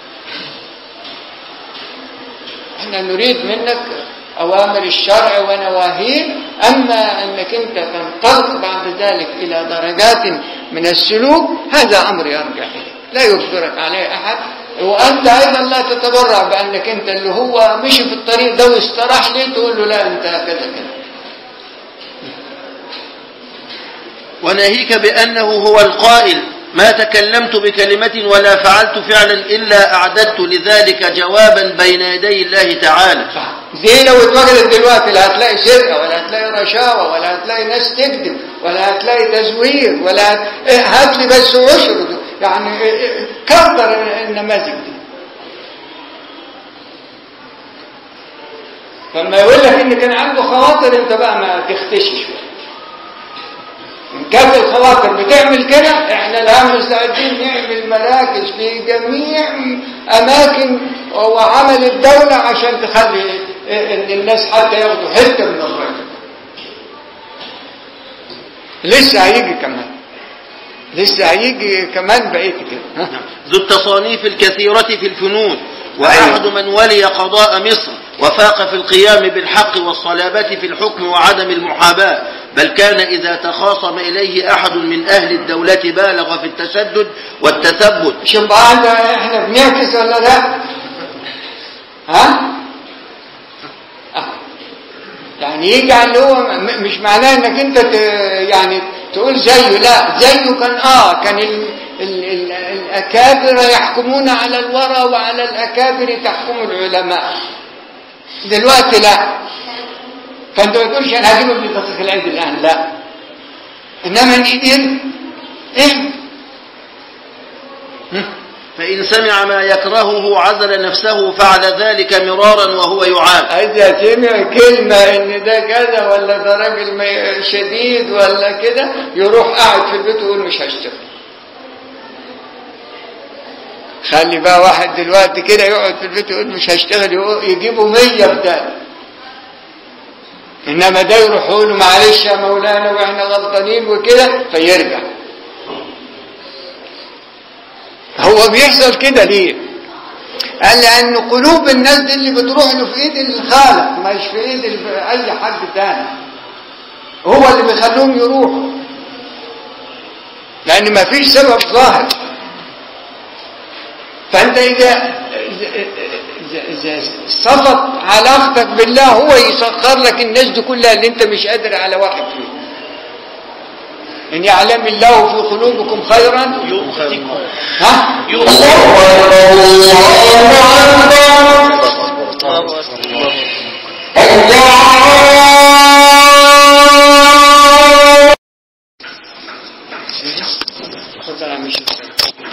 احنا نريد منك اوامر الشرع ونواهيه اما انك انت تنطلق بعد ذلك الى درجات من السلوك هذا امر يرجع اليك لا يجبرك عليه احد وانت ايضا لا تتبرع بانك انت اللي هو مشي في الطريق ده واستراح ليه تقول له لا انت كذا كذا وناهيك بأنه هو القائل ما تكلمت بكلمة ولا فعلت فعلا إلا أعددت لذلك جوابا بين يدي الله تعالى زي لو اتوجدت دلوقتي لا هتلاقي سرقه ولا هتلاقي رشاوى ولا هتلاقي ناس تكذب ولا هتلاقي تزوير ولا هت... إيه، هات لي بس عشر يعني إيه، إيه، كتر النماذج دي فلما يقول لك ان كان عنده خواطر انت بقى ما تختشش شويه إن كانت الخواطر بتعمل كده احنا الان مستعدين نعمل مراكز في جميع اماكن وعمل الدولة عشان تخلي ان الناس حتى ياخدوا حتة من الرجل لسه هيجي كمان لسه هيجي كمان بقيت كده ها؟ ذو التصانيف الكثيرة في الفنون وأحد من ولي قضاء مصر وفاق في القيام بالحق والصلابة في الحكم وعدم المحاباة بل كان إذا تخاصم إليه أحد من أهل الدولة بالغ في التشدد والتثبت شوف بقى انت احنا بنعكس ولا لا ها آه. يعني يجي على اللي هو م- مش معناه انك انت ت... يعني تقول زيه لا زيه كان اه كان ال... ال... ال... الاكابر يحكمون على الورى وعلى الاكابر تحكم العلماء دلوقتي لا فانت ما تقولش انا هجيب ابن دقيق العيد الان لا انما نقدر ايه فإن سمع ما يكرهه عزل نفسه فعل ذلك مرارا وهو يعاب إذا سمع كلمة إن ده كذا ولا ده راجل ما- شديد ولا كده يروح قاعد في البيت ويقول مش هشتغل. خلي بقى واحد دلوقتي كده يقعد في البيت ويقول مش هشتغل يقول- يجيبوا مية بدال. إنما ده يروح يقول له معلش يا مولانا وإحنا غلطانين وكده فيرجع. هو بيحصل كده ليه؟ قال لأن قلوب الناس دي اللي بتروح له في إيد الخالق مش في إيد ال- أي حد تاني هو اللي بيخلوهم يروحوا لأن ما فيش سبب ظاهر فأنت إذا إذا- إذا صفت علاقتك بالله هو يسخر لك الناس دي كلها اللي أنت مش قادر على واحد فيهم إن يعلم الله في قلوبكم خيرا يؤتكم ها اتفضل يا عم الشيخ.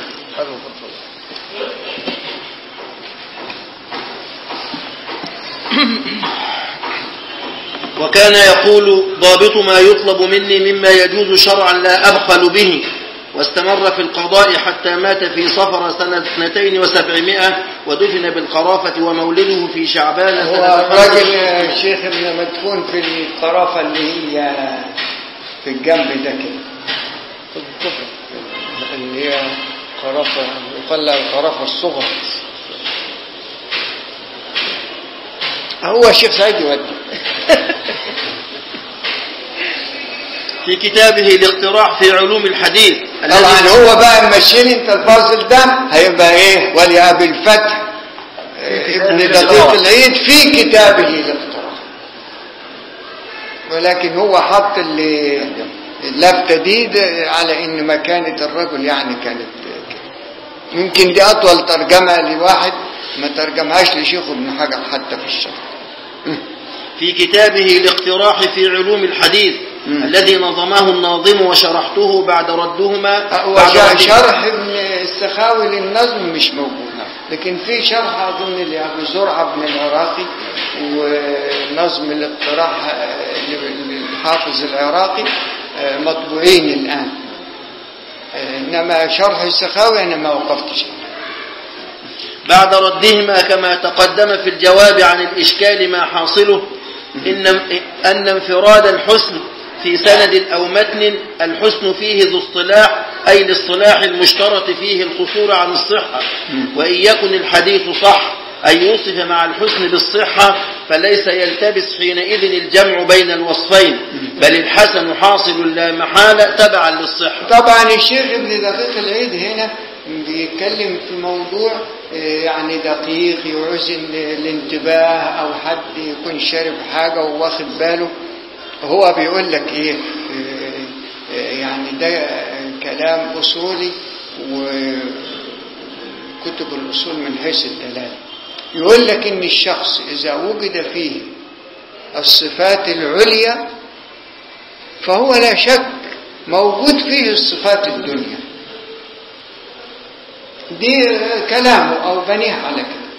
وكان يقول ضابط ما يطلب مني مما يجوز شرعا لا أبخل به واستمر في القضاء حتى مات في صفر سنة 2 ودفن بالقرافة ومولده في شعبان هو سنة الراجل 65. الشيخ اللي مدفون في الطرافة اللي هي في الجنب ده كده في الضفر اللي هي قرافة يقال لها القرافة الصغرى هو الشيخ سعيد يودي في كتابه الاقتراح في علوم الحديث طبعا الذي هو بقى ماشيين انت الفاصل ده هيبقى ايه ولي ابي الفتح ابن دقيق العيد في كتابه الاقتراح ولكن هو حط اللي اللفتة دي ده على ان مكانة الرجل يعني كانت كده يمكن دي اطول ترجمة لواحد ما ترجمهاش لشيخ ابن حجر حتى في الشرح في كتابه الاقتراح في علوم الحديث مم. الذي نظمه الناظم وشرحته بعد ردهما بعد وجاء رد- شرح ابن السخاوي للنظم مش موجود لكن في شرح اظن لابي زرعه بن العراقي ونظم الاقتراح آه، للحافظ العراقي آه، مطبوعين الان آه، انما شرح السخاوي انا ما وقفتش عليه. بعد ردهما كما تقدم في الجواب عن الإشكال ما حاصله إن, أن انفراد الحسن في سند أو متن الحسن فيه ذو اصطلاح أي الاصطلاح المشترط فيه القصور عن الصحة وإن يكن الحديث صح أي يوصف مع الحسن بالصحة فليس يلتبس حينئذ الجمع بين الوصفين بل الحسن حاصل لا محالة تبعا للصحة طبعا الشيخ ابن دقيق العيد هنا بيتكلم في موضوع آه، يعني دقيق يعوز ال- الانتباه او حد يكون شارب حاجه وواخد باله هو بيقول لك ايه آه، آه، يعني ده كلام اصولي وكتب الاصول من حيث الدلاله يقول لك ان الشخص اذا وجد فيه الصفات العليا فهو لا شك موجود فيه الصفات الدنيا دي كلامه أو بنيه على كده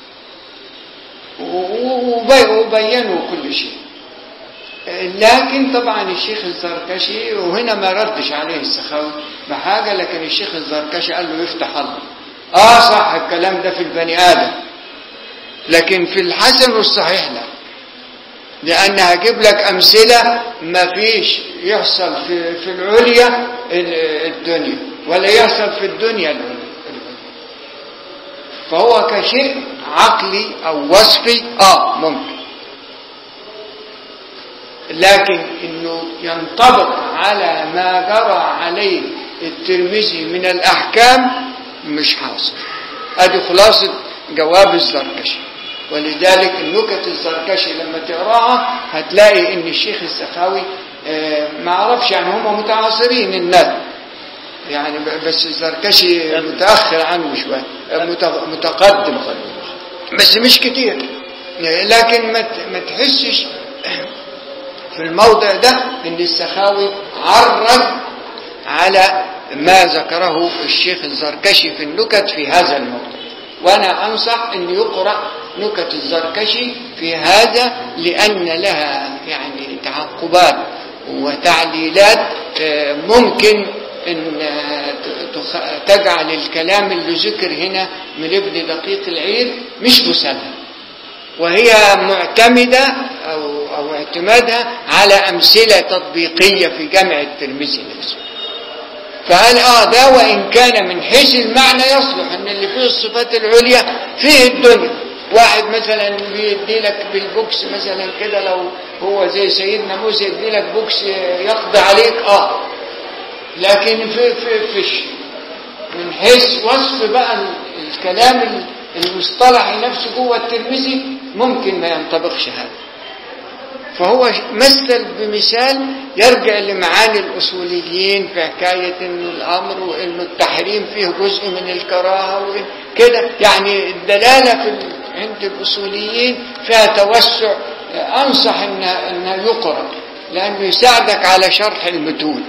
وبي- وبينوا كل شيء لكن طبعا الشيخ الزركشي وهنا ما ردش عليه السخاوي بحاجة لكن الشيخ الزركشي قال له يفتح الله اه صح الكلام ده في البني آدم لكن في الحسن والصحيح لا لأن هجيب لك أمثلة ما فيش يحصل في, في العليا ال- الدنيا ولا يحصل في الدنيا العليا فهو كشيء عقلي أو وصفي آه ممكن لكن انه ينطبق على ما جرى عليه الترمذي من الاحكام مش حاصل ادي خلاصه جواب الزركشي ولذلك النكت الزركشي لما تقراها هتلاقي ان الشيخ السخاوي آه، ما اعرفش يعني هم متعاصرين الندم يعني ب- بس الزركشي متاخر عنه شويه آه، مت- متقدم بس مش كتير لكن ما ت- ما تحسش في الموضع ده ان السخاوي عرج على ما ذكره الشيخ الزركشي في النكت في هذا الموضوع وانا انصح ان يقرا نكت الزركشي في هذا لان لها يعني تعقبات وتعليلات آه، ممكن ان آه، تخ- تجعل الكلام اللي ذكر هنا من ابن دقيق العيد مش مسلم وهي معتمدة أو, أو اعتمادها على أمثلة تطبيقية في جامع الترمذي نفسه فقال اه ده وإن كان من حيث المعنى يصلح أن اللي فيه الصفات العليا فيه الدنيا واحد مثلا بيدي لك بالبوكس مثلا كده لو هو زي سيدنا موسى يدي لك بوكس يقضي عليك اه لكن في في فيش من حيث وصف بقى ال- الكلام ال- المصطلحي نفسه جوه الترمذي ممكن ما ينطبقش هذا فهو مثل بمثال يرجع لمعاني الأصوليين في حكاية إنه الأمر وإنه التحريم فيه جزء من الكراهة وإن- كده يعني الدلالة في ال- عند الأصوليين فيها توسع أنصح إن إنه يقرأ لأنه يساعدك على شرح المتون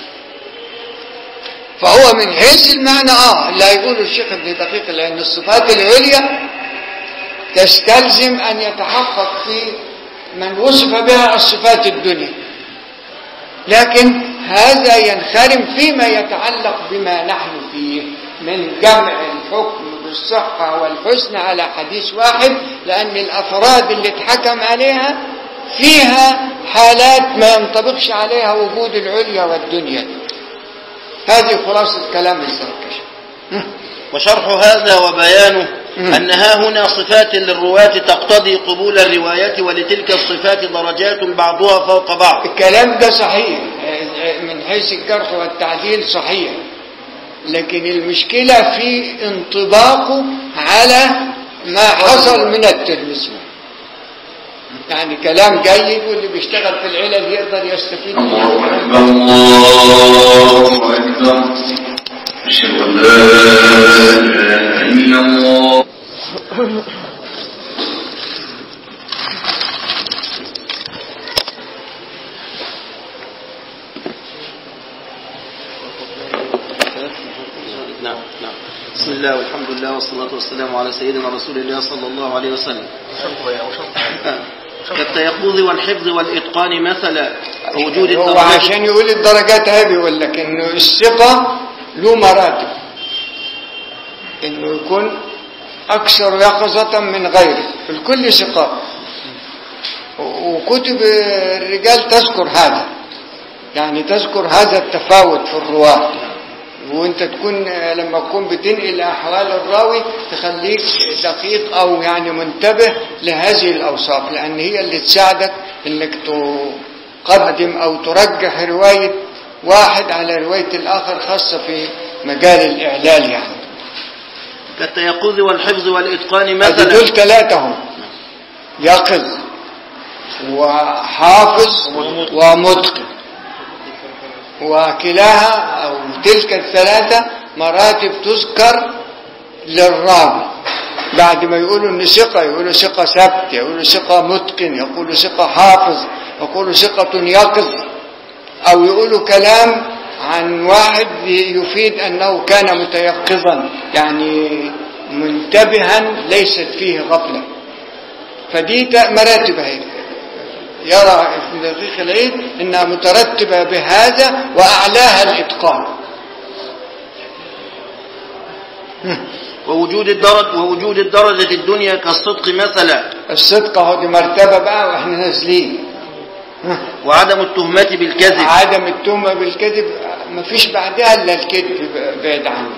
فهو من حيث المعنى اه اللي هيقوله الشيخ ابن دقيق لان الصفات العليا تستلزم ان يتحقق في من وصف بها الصفات الدنيا لكن هذا ينخرم فيما يتعلق بما نحن فيه من جمع الحكم بالصحة والحسن على حديث واحد لأن الأفراد اللي اتحكم عليها فيها حالات ما ينطبقش عليها وجود العليا والدنيا هذه خلاصة كلام الزركشي وشرح هذا وبيانه مم. أن ها هنا صفات للرواة تقتضي قبول الرواية ولتلك الصفات درجات بعضها فوق بعض الكلام ده صحيح من حيث الجرح والتعديل صحيح لكن المشكلة في انطباقه على ما حصل من الترمذي يعني كلام جيد واللي بيشتغل في العلل يقدر يستفيد منه الله أكبر الله أكبر أشهد أن لا إله إلا الله نعم نعم بسم الله والحمد لله والصلاة والسلام على سيدنا رسول الله صلى الله عليه وسلم آه. كالتيقظ والحفظ والإتقان مثلا وجود هو الدرجات عشان يقول الدرجات هاي بيقول لك انه الثقة له مراتب انه يكون اكثر يقظة من غيره الكل ثقة وكتب الرجال تذكر هذا يعني تذكر هذا التفاوت في الرواة وانت تكون لما تكون بتنقل احوال الراوي تخليك دقيق او يعني منتبه لهذه الاوصاف لان هي اللي تساعدك انك تقدم او ترجح رواية واحد على رواية الاخر خاصة في مجال الاعلال يعني كالتيقظ والحفظ والإتقان هذه مثلا دول ثلاثة هم يقظ وحافظ ومتقن وكلاها أو تلك الثلاثة مراتب تذكر للراوي بعد ما يقولوا ان ثقة يقولوا ثقة ثبت يقولوا ثقة متقن يقولوا ثقة حافظ يقولوا ثقة يقظ أو يقولوا كلام عن واحد يفيد أنه كان متيقظا يعني منتبها ليست فيه غفلة فدي ت- مراتب هي يرى ابن دقيق العيد انها مترتبة بهذا واعلاها الاتقان ووجود الدرج ووجود الدرجة الدنيا كالصدق مثلا الصدق اهو دي مرتبة بقى واحنا نازلين وعدم التهمة بالكذب عدم التهمة بالكذب مفيش بعدها الا الكذب بعد عنه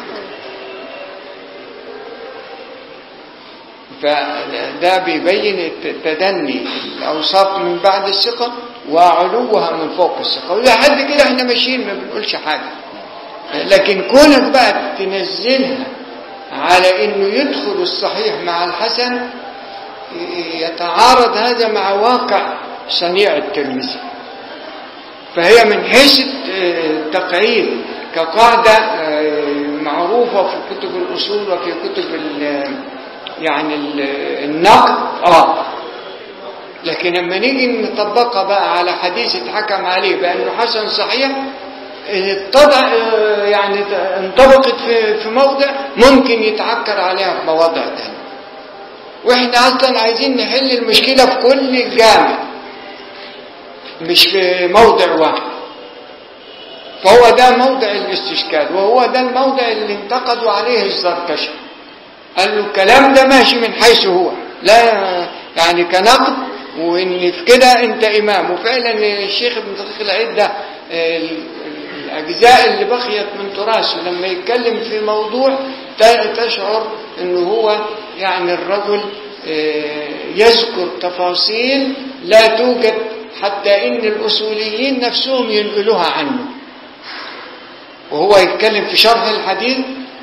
فده بيبين التدني الاوصاف من بعد الثقة وعلوها من فوق الثقة ولحد كده احنا ماشيين ما بنقولش حاجة لكن كونك بقى تنزلها على انه يدخل الصحيح مع الحسن يتعارض هذا مع واقع صنيع الترمذي فهي من حيث التقعيد كقاعدة آه، معروفة في كتب الأصول وفي كتب ال- يعني ال- النقد اه لكن لما نيجي نطبقها بقى على حديث اتحكم عليه بأنه حسن صحيح اتضع آه، يعني انطبقت في في موضع ممكن يتعكر عليها في مواضع تانية واحنا اصلا عايزين نحل المشكلة في كل جامع مش في موضع واحد فهو ده موضع الاستشكال وهو ده الموضع اللي انتقدوا عليه الزركشي قال له الكلام ده ماشي من حيث هو لا يعني كنقد وان في كده انت امام وفعلا الشيخ ابن دقيق العيد ده آه، ال- الاجزاء اللي بقيت من تراثه لما يتكلم في موضوع ت- تشعر انه هو يعني الرجل آه، يذكر تفاصيل لا توجد حتى ان الاصوليين نفسهم ينقلوها عنه وهو يتكلم في شرح الحديث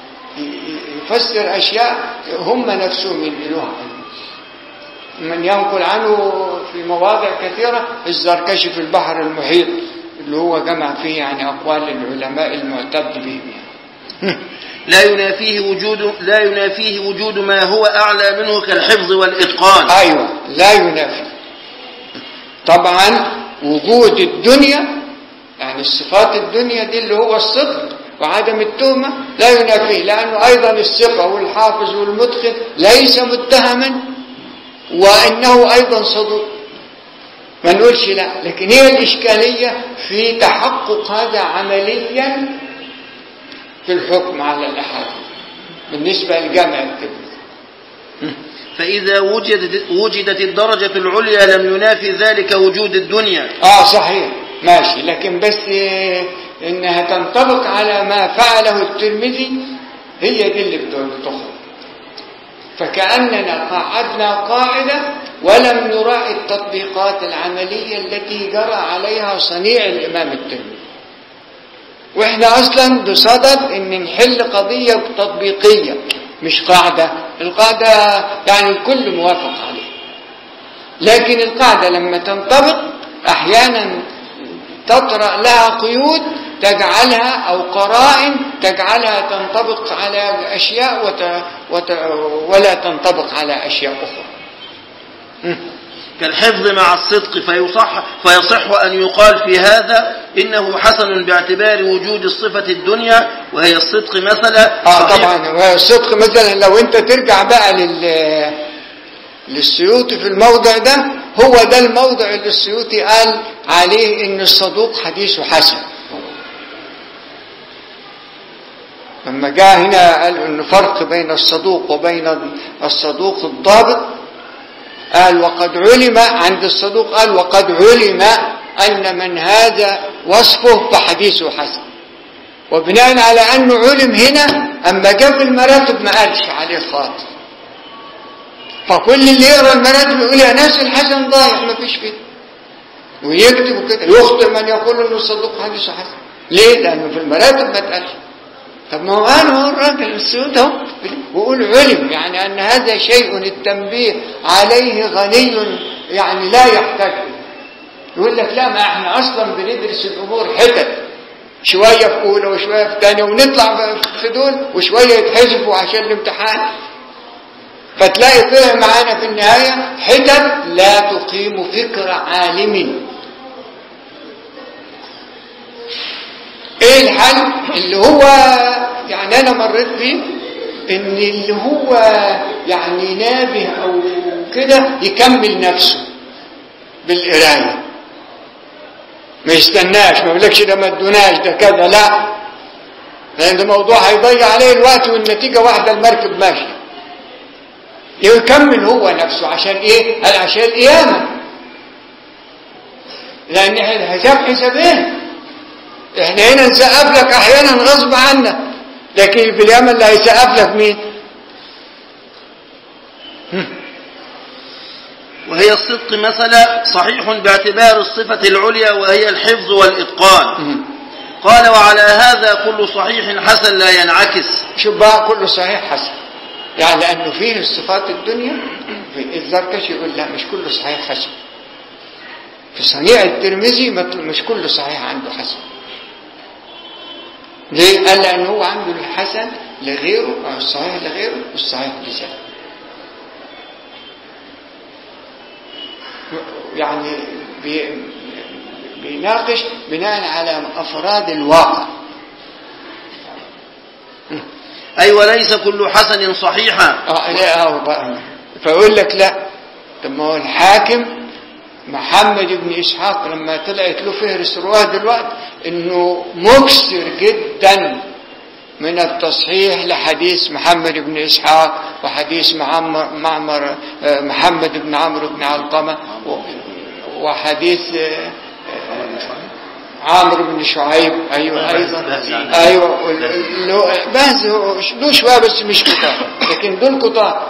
يفسر أشياء هم نفسهم ينقلوها عنه من ينقل عنه في مواضع كثيرة الزركشي في البحر المحيط اللي هو جمع فيه يعني أقوال العلماء المعتد بهم يعني. لا ينافيه وجود لا ينافيه وجود ما هو أعلى منه كالحفظ والإتقان أيوة لا ينافي طبعا وجود الدنيا يعني الصفات الدنيا دي اللي هو الصدق وعدم التهمة لا ينافيه لأنه أيضا الثقة والحافظ والمتقن ليس متهما وإنه أيضا صدوق ما نقولش لا لكن هي الإشكالية في تحقق هذا عمليا في الحكم على الأحاديث بالنسبة لجامع الترمذي فإذا وجدت, وجدت الدرجة العليا لم ينافي ذلك وجود الدنيا اه صحيح ماشي لكن بس آه، انها تنطبق على ما فعله الترمذي هي دي اللي بتخرج فكأننا قعدنا قاعدة ولم نراعي التطبيقات العملية التي جرى عليها صنيع الإمام الترمذي واحنا اصلا بصدد ان نحل قضية تطبيقية مش قاعدة القاعدة يعني الكل موافق عليها لكن القاعدة لما تنطبق أحيانا تطرأ لها قيود تجعلها أو قرائن تجعلها تنطبق على أشياء وت... وت... ولا تنطبق على أشياء أخرى كالحفظ مع الصدق فيصح, فيصح أن يقال في هذا إنه حسن باعتبار وجود الصفة الدنيا وهي الصدق مثلا اه صحيح- طبعا والصدق مثلا لو انت ترجع بقى لل للسيوطي في الموضع ده هو ده الموضع اللي السيوطي قال عليه ان الصدوق حديثه حسن لما جاء هنا قال ان فرق بين الصدوق وبين الصدوق الضابط قال وقد علم عند الصدوق قال وقد علم ان من هذا وصفه فحديثه حسن وبناء على انه علم هنا اما جاب المراتب ما قالش عليه خاطر فكل اللي يقرا المراتب يقول يا ناس الحسن ضايع ما فيش كده ويكتب كده يخطئ من يقول انه الصدوق حديثه حسن ليه؟ لانه في المراتب ما اتقالش طب ما هو قال هو الراجل السود اهو ويقول علم يعني ان هذا شيء التنبيه عليه غني يعني لا يحتاج إليه. يقول لك لا ما احنا اصلا بندرس الامور حتت شويه في اولى وشويه في ثانيه ونطلع في دول وشويه يتحذفوا عشان الامتحان فتلاقي طلع معانا في النهايه حتت لا تقيم فكر عالم ايه الحل اللي هو يعني انا مريت بيه ان اللي هو يعني نابه او كده يكمل نفسه بالقرايه ما يستناش ما يقولكش ده ما ادوناش ده كذا لا لان ده موضوع هيضيع عليه الوقت والنتيجه واحده المركب ماشيه يكمل هو نفسه عشان ايه قال عشان القيامه لان الحساب حسابين احنا هنا نسقف لك احيانا غصب عنك لكن في اليمن اللي هيسقف لك مين وهي الصدق مثلا صحيح باعتبار الصفة العليا وهي الحفظ والإتقان قال وعلى هذا كل صحيح حسن لا ينعكس شوف بقى كله صحيح حسن يعني لانه فيه الصفات الدنيا في الزركشي يقول لا مش كله صحيح حسن في صنيع الترمذي ما- مش كله صحيح عنده حسن ليه؟ قال لأن هو عنده الحسن لغيره أو الصحيح لغيره والصحيح لذاته يعني بي بيناقش بناء على أفراد الواقع أي وليس كل حسن صحيحا اه لا اه بقى فيقول لك لا طب ما هو الحاكم محمد بن اسحاق لما طلعت له فهرس رواه دلوقتي انه مكسر جدا من التصحيح لحديث محمد بن اسحاق وحديث معمر معمر آه، محمد بن عمرو بن علقمه و- وحديث آه، عمرو بن شعيب ايوه ايضا ايوه ال- ال- بس هو له شويه بس مش كتار لكن دول كتار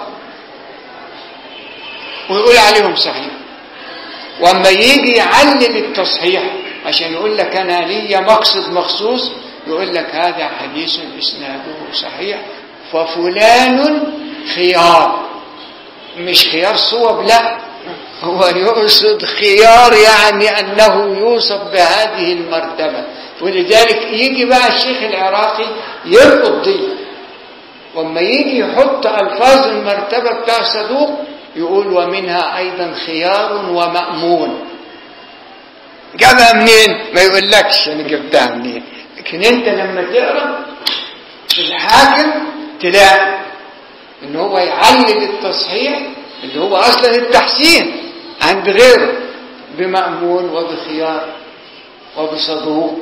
ويقول عليهم صحيح واما يجي يعلل التصحيح عشان يقول لك انا ليا مقصد مخصوص يقول لك هذا حديث اسناده صحيح ففلان خيار مش خيار صوب لا هو يقصد خيار يعني انه يوصف بهذه المرتبه ولذلك يجي بقى الشيخ العراقي يربط دي واما يجي يحط الفاظ المرتبه بتاع صدوق يقول ومنها ايضا خيار ومامون جابها منين ما يقولكش انا جبتها منين لكن انت لما تقرا الحاكم تلاقي ان هو يعلل التصحيح اللي هو اصلا التحسين عند غيره بمأمون وبخيار وبصدوق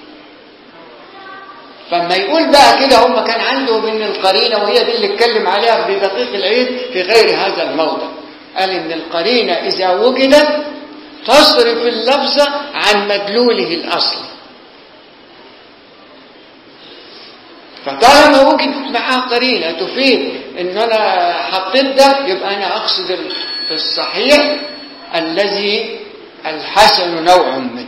فما يقول بقى كده هم كان عنده من القرينة وهي دي اللي اتكلم عليها بدقيق العيد في غير هذا الموضع قال ان القرينة اذا وجدت تصرف اللفظ عن مدلوله الاصلي فطالما وجدت معاه قرينة تفيد ان انا حطيت ده يبقى انا اقصد الصحيح الذي الحسن نوع منه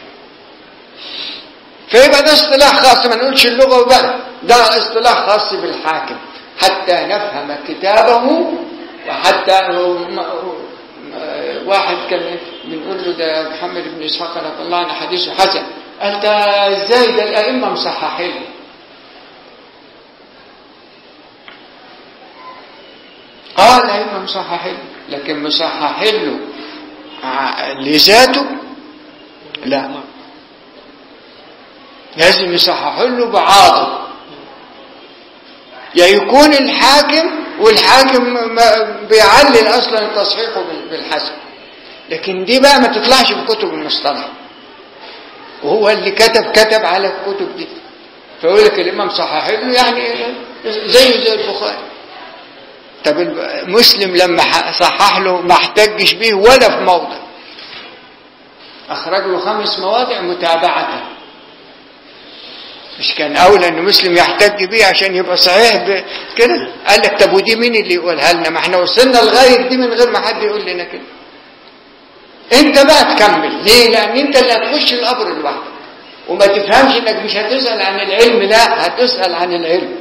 فيبقى ده اصطلاح خاص ما نقولش اللغة وبقى ده اصطلاح خاص بالحاكم حتى نفهم كتابه وحتى واحد كان بنقول له ده محمد بن اسحاق انا طلعنا حديثه حسن قال ده ازاي ده الائمه مصححين اه الائمه مصححين لكن مصححين له ع- لذاته لا لازم يصححوا له بعاضه يا يكون الحاكم والحاكم ما- بيعلل اصلا تصحيحه بال- بالحسن لكن دي بقى ما تطلعش في كتب المصطلح وهو اللي كتب كتب على الكتب دي فيقول لك الامام صحح له يعني زيه زي البخاري طب الب- مسلم لما ح- صحح له ما احتجش به ولا في موضع اخرج له خمس مواضع متابعه مش كان اولى ان مسلم يحتج بيه عشان يبقى صحيح ب- كده قال لك طب ودي مين اللي يقولها لنا ما احنا وصلنا لغايه دي من غير ما حد يقول لنا كده انت بقى تكمل ليه لان انت اللي هتخش القبر لوحدك وما تفهمش انك مش هتسال عن العلم لا هتسال عن العلم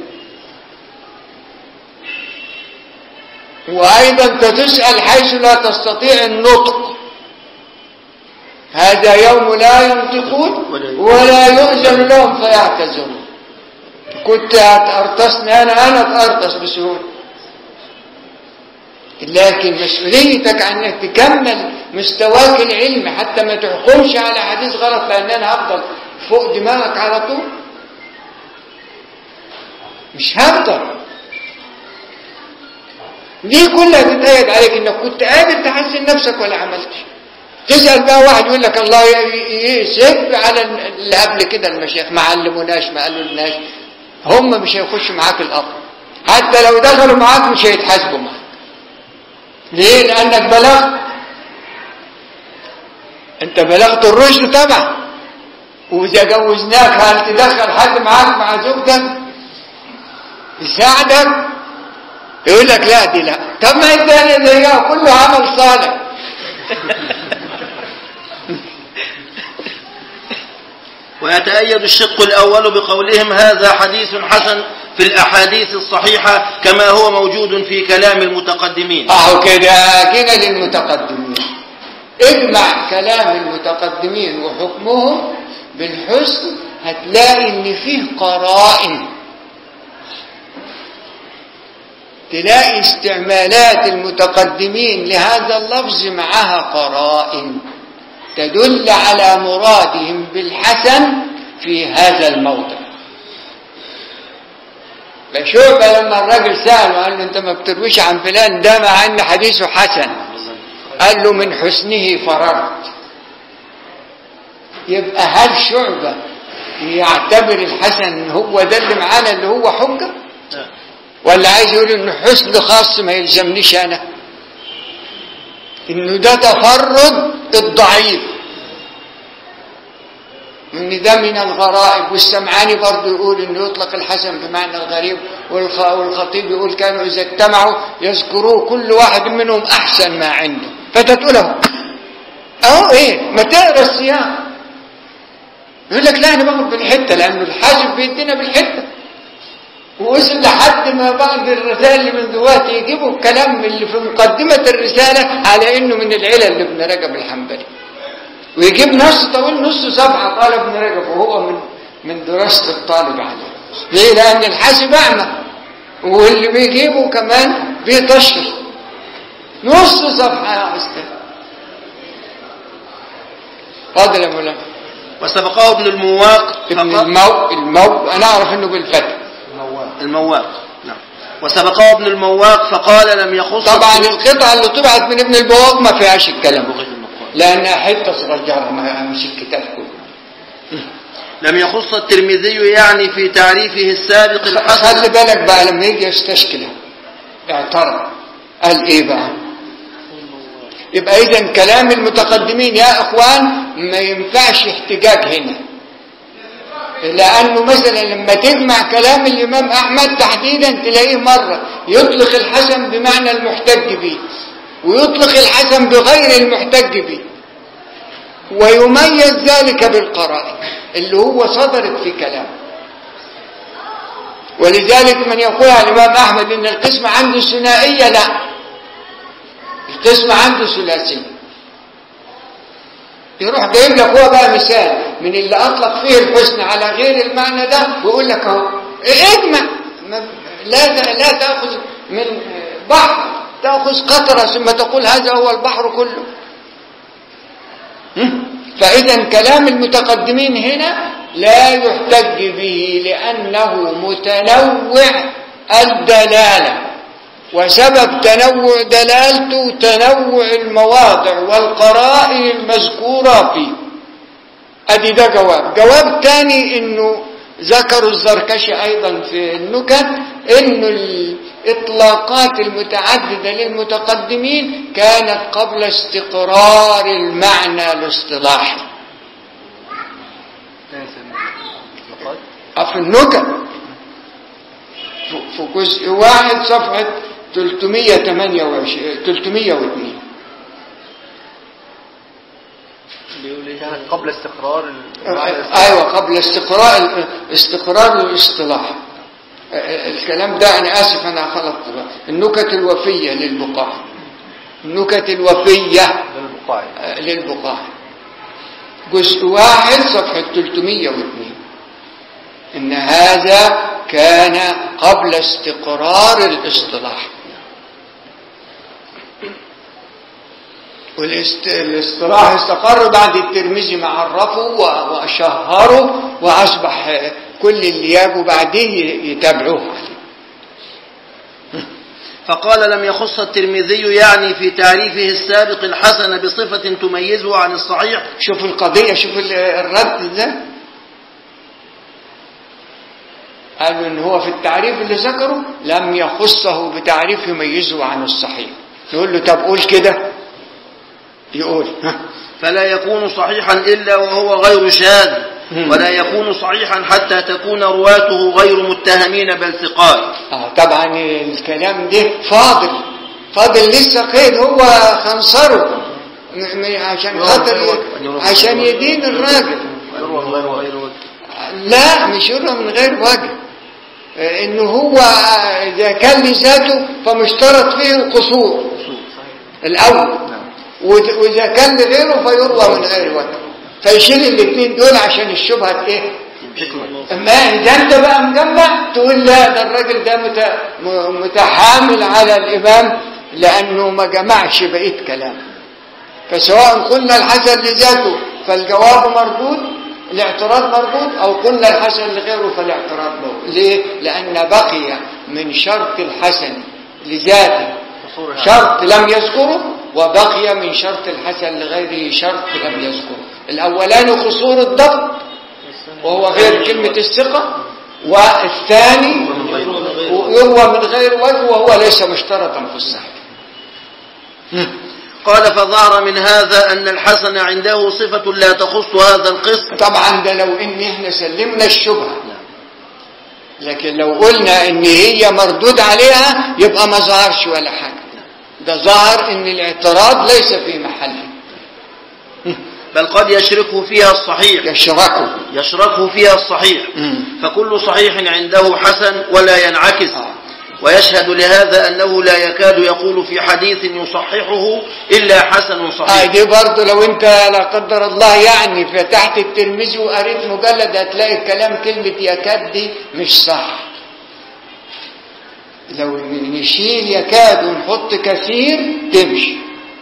وايضا تسال حيث لا تستطيع النطق هذا يوم لا ينطقون ولا يؤذن لهم فيعتذرون كنت هتقرطسني انا انا اتقرطس بسهوله لكن مسؤوليتك عن انك تكمل مستواك العلمي حتى ما تحكمش على حديث غلط لان انا هفضل فوق دماغك على طول مش هفضل دي كلها تتأيد عليك انك كنت قادر تحسن نفسك ولا عملتش تسأل بقى واحد يقول لك الله يسب على اللي قبل كده المشايخ ما علموناش ما قالوا لناش هم مش هيخشوا معاك الأرض حتى لو دخلوا معاك مش هيتحاسبوا معاك ليه؟ لأنك بلغت أنت بلغت الرشد طبعا وإذا جوزناك هل تدخل حد معاك مع زوجتك يساعدك يقول لك لا دي لا طب ما الثاني زيها كله عمل صالح ويتأيد الشق الأول بقولهم هذا حديث حسن في الأحاديث الصحيحة كما هو موجود في كلام المتقدمين اهو كده كده للمتقدمين اجمع كلام المتقدمين وحكمهم بالحسن هتلاقي ان فيه قرائن تلاقي استعمالات المتقدمين لهذا اللفظ معها قرائن تدل على مرادهم بالحسن في هذا الموضع فشعبة لما الراجل سأله قال له انت ما بترويش عن فلان ده مع ان حديثه حسن قال له من حسنه فررت يبقى هل شعبة يعتبر الحسن هو ده اللي معانا اللي هو حجة ولا عايز يقول انه حسن خاص ما يلزمنيش انا انه ده تفرد الضعيف ان ده من الغرائب والسمعاني برضه يقول انه يطلق الحسن بمعنى الغريب والخ- والخطيب يقول كانوا اذا اجتمعوا يذكروه كل واحد منهم احسن ما عنده فتتقوله اهو ايه ما تقرا السياق يقول لك لا انا باخد بالحته لانه الحاسب بيدينا بالحته ووصل لحد ما بعض الرسائل اللي من دلوقتي يجيبوا الكلام اللي في مقدمة الرسالة على انه من العلل لابن رجب الحنبلي ويجيب نص طويل نص صفحة قال ابن رجب وهو من من دراسة الطالب عليه ليه؟ لأن الحاسب أعمى واللي بيجيبه كمان بيطشر نص صفحة يا أستاذ فاضل يا مولانا وسبقه ابن المواق ابن فقال- المو المو أنا أعرف إنه بالفتح المواق نعم وسبقه ابن المواق فقال لم يخص طبعا القطعة اللي طبعت من ابن البواق ما فيهاش الكلام بغيت النقاط. لأنها حتة صغيرة ما مش الكتاب كله لم يخص الترمذي يعني في تعريفه السابق خلي الحسن بالك بقى لما يجي يستشكل اعترض قال ايه بقى يبقى اذا كلام المتقدمين يا اخوان ما ينفعش احتجاج هنا لانه مثلا لما تجمع كلام الامام احمد تحديدا تلاقيه مره يطلق الحسن بمعنى المحتج به ويطلق الحسن بغير المحتج به ويميز ذلك بالقرائن اللي هو صدرت في كلامه ولذلك من يقول عن الإمام أحمد إن القسم عنده ثنائية لا القسم عنده ثلاثية يروح جايب لك هو بقى مثال من اللي اطلق فيه الحسن على غير المعنى ده ويقول لك اهو اجمع ما- لا لا تاخذ من بحر تاخذ قطره ثم تقول هذا هو البحر كله هم؟ فاذا كلام المتقدمين هنا لا يحتج به لانه متنوع الدلاله وسبب تنوع دلالته تنوع المواضع والقرائن المذكورة فيه ادي ده جواب جواب تاني انه ذكروا الزركشي ايضا في النكت انه الاطلاقات المتعددة للمتقدمين كانت قبل استقرار المعنى الاصطلاحي في النكت في جزء واحد صفحة 328 302 كانت قبل استقرار ال- ايوه قبل استقرار استقرار الاصطلاح الكلام ده انا اسف انا خلطت بقى. النكت الوفيه للبقاع النكت الوفيه للبقاع آه، للبقاع جزء واحد صفحة 302 إن هذا كان قبل استقرار الاصطلاح والاصطلاح استقر بعد الترمذي ما عرفه و- وشهره وأصبح آه، كل اللي يجوا بعديه يتابعوه عليه فقال لم يخص الترمذي يعني في تعريفه السابق الحسن بصفة تميزه عن الصحيح شوف القضية شوف ال- الرد ده قالوا ان هو في التعريف اللي ذكره لم يخصه بتعريف يميزه عن الصحيح يقول له طب قول كده يقول ها فلا يكون صحيحا إلا وهو غير شاذ مم. ولا يكون صحيحا حتى تكون رواته غير متهمين بل ثقات آه طبعا الكلام ده فاضل فاضل لسه قيد هو خنصره م- م- عشان خاطر عشان يدين الراجل يروى غير غير وجه لا مش يرى من غير وجه آه، انه هو اذا كان لذاته فمشترط فيه القصور الاول وإذ- واذا كان لغيره فيروى من غير وجه فيشيل الاثنين دول عشان الشبهه ايه اما اذا انت بقى مجمع تقول لا ده الراجل ده مت- م- متحامل على الامام لانه ما جمعش بقيه كلام فسواء قلنا الحسن لذاته فالجواب مردود الاعتراض مردود او قلنا الحسن لغيره فالاعتراض له ليه لان بقي من شرط الحسن لذاته شرط لم يذكره وبقي من شرط الحسن لغيره شرط لم يذكره الاولاني قصور الضبط وهو غير كلمة الثقة والثاني يروى من غير وجه وهو ليس مشترطا في الصحة قال فظهر من هذا أن الحسن عنده صفة لا تخص هذا القسم طبعا ده لو ان احنا سلمنا الشبهة لكن لو قلنا ان هي مردود عليها يبقى ما ظهرش ولا حاجة ده ظهر ان الاعتراض ليس في محله بل قد يشركه فيها الصحيح يشركه يشركه فيها الصحيح مم. فكل صحيح عنده حسن ولا ينعكس آه. ويشهد لهذا أنه لا يكاد يقول في حديث يصححه إلا حسن آه صحيح دي برضه لو انت لا قدر الله يعني فتحت الترمذي وقريت مجلد هتلاقي الكلام كلمة يكاد دي مش صح لو نشيل يكاد ونحط كثير تمشي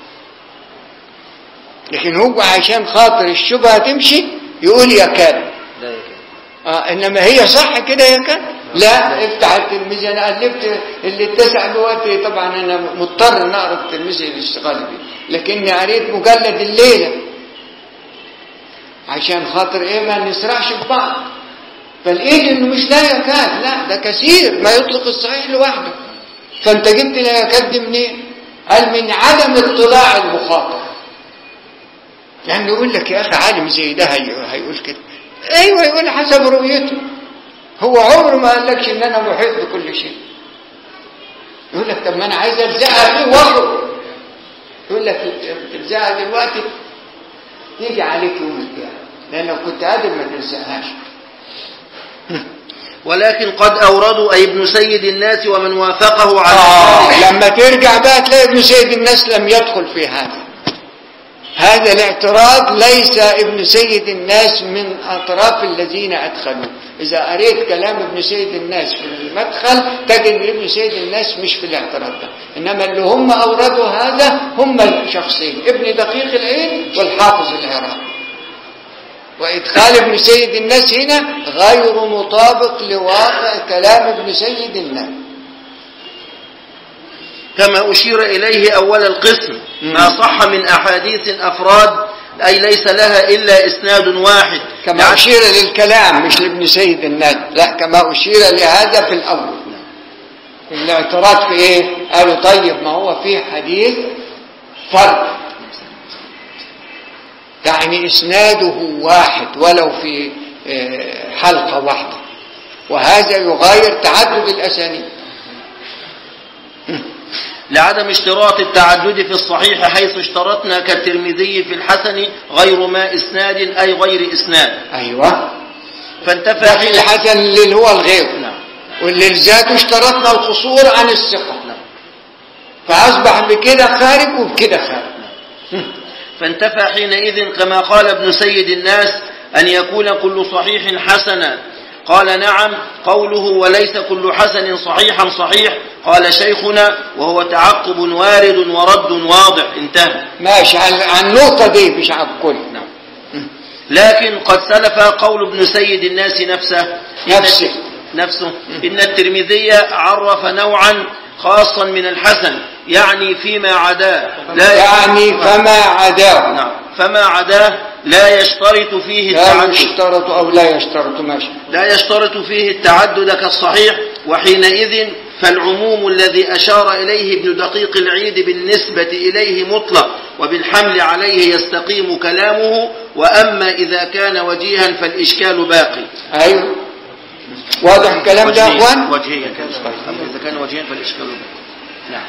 لكن هو عشان خاطر الشبهة تمشي يقول يكاد لا يكاد آه انما هي صح كده يا كان لا افتح الترمذي انا قلبت اللي اتسع دلوقتي طبعا انا مضطر ان اقرا الترمذي للاشتغال بيه لكني قريت مجلد الليله عشان خاطر ايه ما نسرعش ببعض فلقيت انه مش لا يكاد لا ده كثير ما يطلق الصحيح لوحده فانت جبت لا يكاد دي منين قال من عدم اطلاع المخاطب يعني يقول لك يا اخي عالم زي ده هي- هيقول كده ايوه يقول حسب رؤيته هو عمره ما قالكش ان انا محيط بكل شيء يقول لك طب ما انا عايز الزقها فيه واخرج يقول لك تلزقها دلوقتي يجي عليك يوم القيامه لان لو كنت قادر ما تلزقهاش ولكن قد أوردوا أي ابن سيد الناس ومن وافقه على آه ذلك لما ترجع بقى تلاقي ابن سيد الناس لم يدخل في هذا هذا الاعتراض ليس ابن سيد الناس من أطراف الذين أدخلوا إذا قريت كلام ابن سيد الناس في المدخل تجد ان ابن سيد الناس مش في الاعتراض ده إنما اللي هم أوردوا هذا هم الشخصين ابن دقيق العين والحافظ العراقي وإدخال ابن سيد الناس هنا غير مطابق لواقع كلام ابن سيد الناس كما أشير إليه أول القسم ما صح من أحاديث أفراد أي ليس لها إلا إسناد واحد كما أشير للكلام مش لابن سيد الناس لا كما أشير لهذا في الأول الاعتراض في إيه قالوا طيب ما هو في حديث فرد يعني إسناده واحد ولو في آه، حلقة واحدة وهذا يغاير تعدد الأسانيد لعدم اشتراط التعدد في الصحيح حيث اشترطنا كالترمذي في الحسن غير ما إسناد أي غير إسناد أيوة فانتفى ده في حين الحسن اللي هو الغير نعم واللي لذاته اشترطنا القصور عن الثقة نعم. فأصبح بكده خارج وبكده خارج فانتفى حينئذ كما قال ابن سيد الناس أن يكون كل صحيح حسنا قال نعم قوله وليس كل حسن صحيحا صحيح قال شيخنا وهو تعقب وارد ورد واضح انتهى ماشي عن عن النقطة دي مش على الكل نعم لكن قد سلف قول ابن سيد الناس نفسه إن- نفسه. نفسه إن الترمذي عرف نوعا خاصا من الحسن يعني فيما عداه لا يعني فما عداه نعم فما عداه لا يشترط فيه لا التعدد يشترط أو لا يشترط ماشي لا يشترط فيه التعدد كالصحيح وحينئذ فالعموم الذي أشار إليه ابن دقيق العيد بالنسبة إليه مطلق وبالحمل عليه يستقيم كلامه وأما إذا كان وجيها فالإشكال باقي أيوه واضح الكلام ده يا وجهيا- أخوان وجهيا كان أما إذا كان وجيها فالإشكال باقي نعم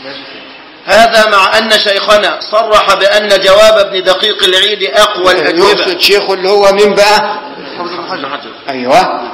هذا مع أن شيخنا صرح بأن جواب ابن دقيق العيد أقوى الأجوبة يقصد شيخه اللي هو مين بقى ابن حجر. أيوه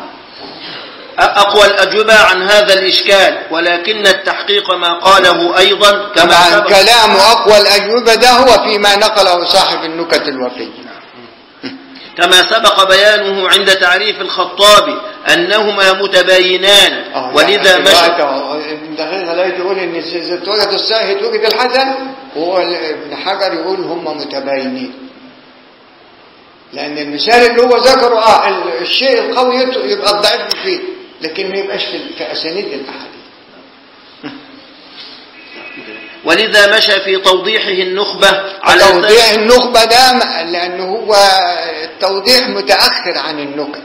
أقوى الأجوبة عن هذا الإشكال ولكن التحقيق ما قاله أيضا كما طبعا سبق كلام أقوى الأجوبة ده هو فيما نقله صاحب النكت الوفية كما سبق بيانه عند تعريف الخطابي أنهما متباينان آه، ولذا يعني مشى دلوقتي أهو ابن دقيق لا يقول ان اذا اتوجد الصحيح اتوجد الحسن وهو ابن حجر يقول هم متباينين لان المثال اللي هو ذكره اه ال- الشيء القوي يت- يبقى الضعيف فيه لكن ما يبقاش في في اسانيد الاحاديث ولذا مشى في توضيحه النخبة على توضيح سبيل- النخبة ده م- لأنه هو التوضيح متأخر عن النكت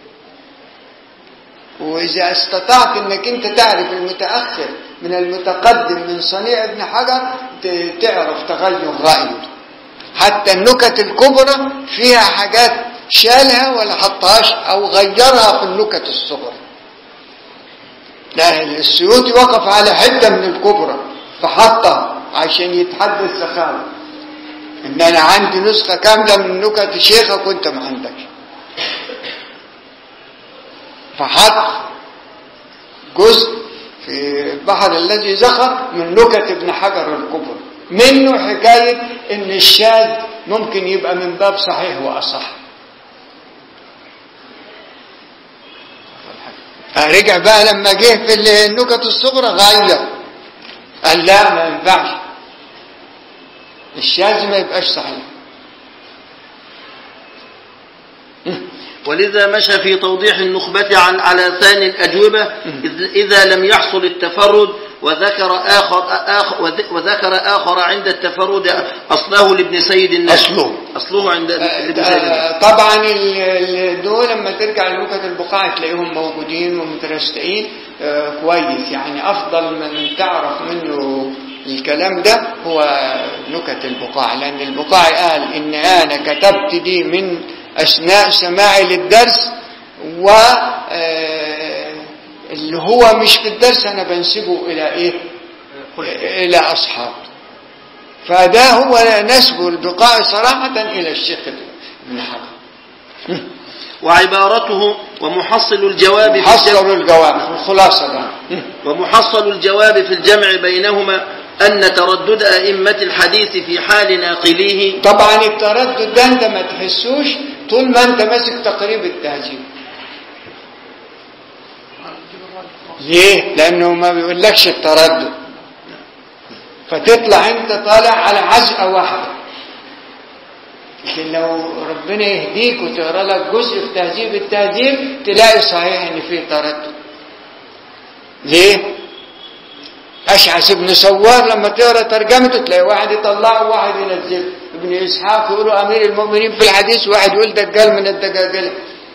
وإذا استطعت أنك أنت تعرف المتأخر من المتقدم من صنيع ابن حجر ت- تعرف تغير رأيه حتى النكت الكبرى فيها حاجات شالها ولا حطهاش أو غيرها في النكت الصغرى لا السيوطي وقف على حتة من الكبرى فحطها عشان يتحدث سخاوة ان انا عندي نسخة كاملة من نكت شيخك وانت ما عندكش فحط جزء في البحر الذي زخر من نكت ابن حجر الكبرى منه حكاية ان الشاذ ممكن يبقى من باب صحيح واصح رجع بقى لما جه في النكت الصغرى غير قال لا ما ينفعش الشاذ ما يبقاش صحيح ولذا مشى في توضيح النخبة عن على ثاني الأجوبة إذ- إذا لم يحصل التفرد وذكر آخر, آخر وذ- وذكر آخر عند التفرد أصله لابن سيد الناس أصله. أصله عند ابن سيد الناس آه، طبعا ال- ال- دول لما ترجع لنكت البقاع تلاقيهم موجودين ومترستقين آه، كويس يعني افضل من تعرف منه الكلام ده هو نكت البقاع لان البقاع قال ان انا كتبت دي من اثناء سماعي للدرس و آه، اللي هو مش في الدرس انا بنسبه الى ايه الى اصحابه فده هو نسب البقاع صراحة إلى الشيخ ابن حجر وعبارته ومحصل الجواب في الجمع حصلوا الجواب الخلاصة بقى ومحصل الجواب في الجمع بينهما أن تردد أئمة الحديث في حال ناقليه طبعا التردد ده انت ما تحسوش طول ما انت ماسك تقريب التهذيب ليه لانه ما بيقولكش التردد فتطلع انت طالع على عزقه واحده لكن لو ربنا يهديك وتقرا لك جزء في تهذيب التهذيب تلاقي صحيح ان فيه تردد ليه اشعث ابن سوار لما تقرا ترجمته تلاقي واحد يطلعه وواحد ينزله ابن اسحاق يقولوا امير المؤمنين في الحديث واحد يقول دجال من الدجاجله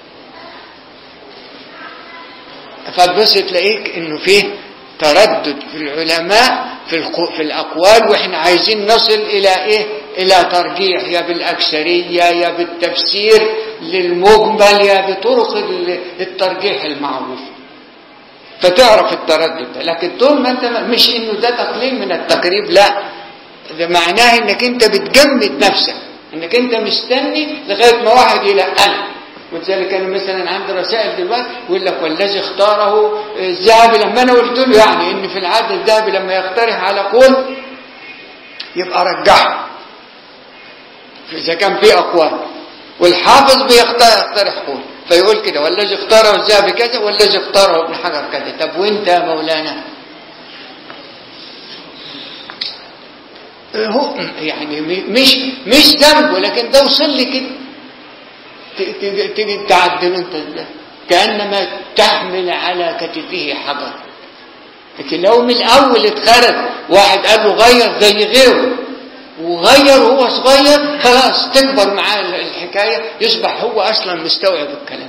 فتبص تلاقيك انه فيه تردد في العلماء في القو- في الاقوال واحنا عايزين نصل الى ايه الى ترجيح يا بالاكثريه يا بالتفسير للمجمل يا بطرق ال- الترجيح المعروف فتعرف التردد ده لكن طول ما انت مش انه ده تقليل من التقريب لا ده معناه انك انت بتجمد نفسك انك انت مستني لغايه ما واحد يلقنك ولذلك انا مثلا عندي رسائل دلوقتي يقول لك والذي اختاره الذهبي لما انا قلت له يعني ان في العاده الذهبي لما يقترح على قول يبقى رجحه اذا كان في اقوال والحافظ بيقترح قول فيقول كده والذي اختاره الذهبي كذا والذي اختاره ابن حجر كذا طب وانت يا مولانا هو يعني م- مش مش ذنبه لكن ده وصل لي كده ت- تيجي تيجي تعدل انت ازاي كانما تحمل على كتفه حجر لكن لو من الاول اتخرج واحد قال له غير زي غيره وغير وهو صغير خلاص تكبر معاه الحكايه يصبح هو اصلا مستوعب الكلام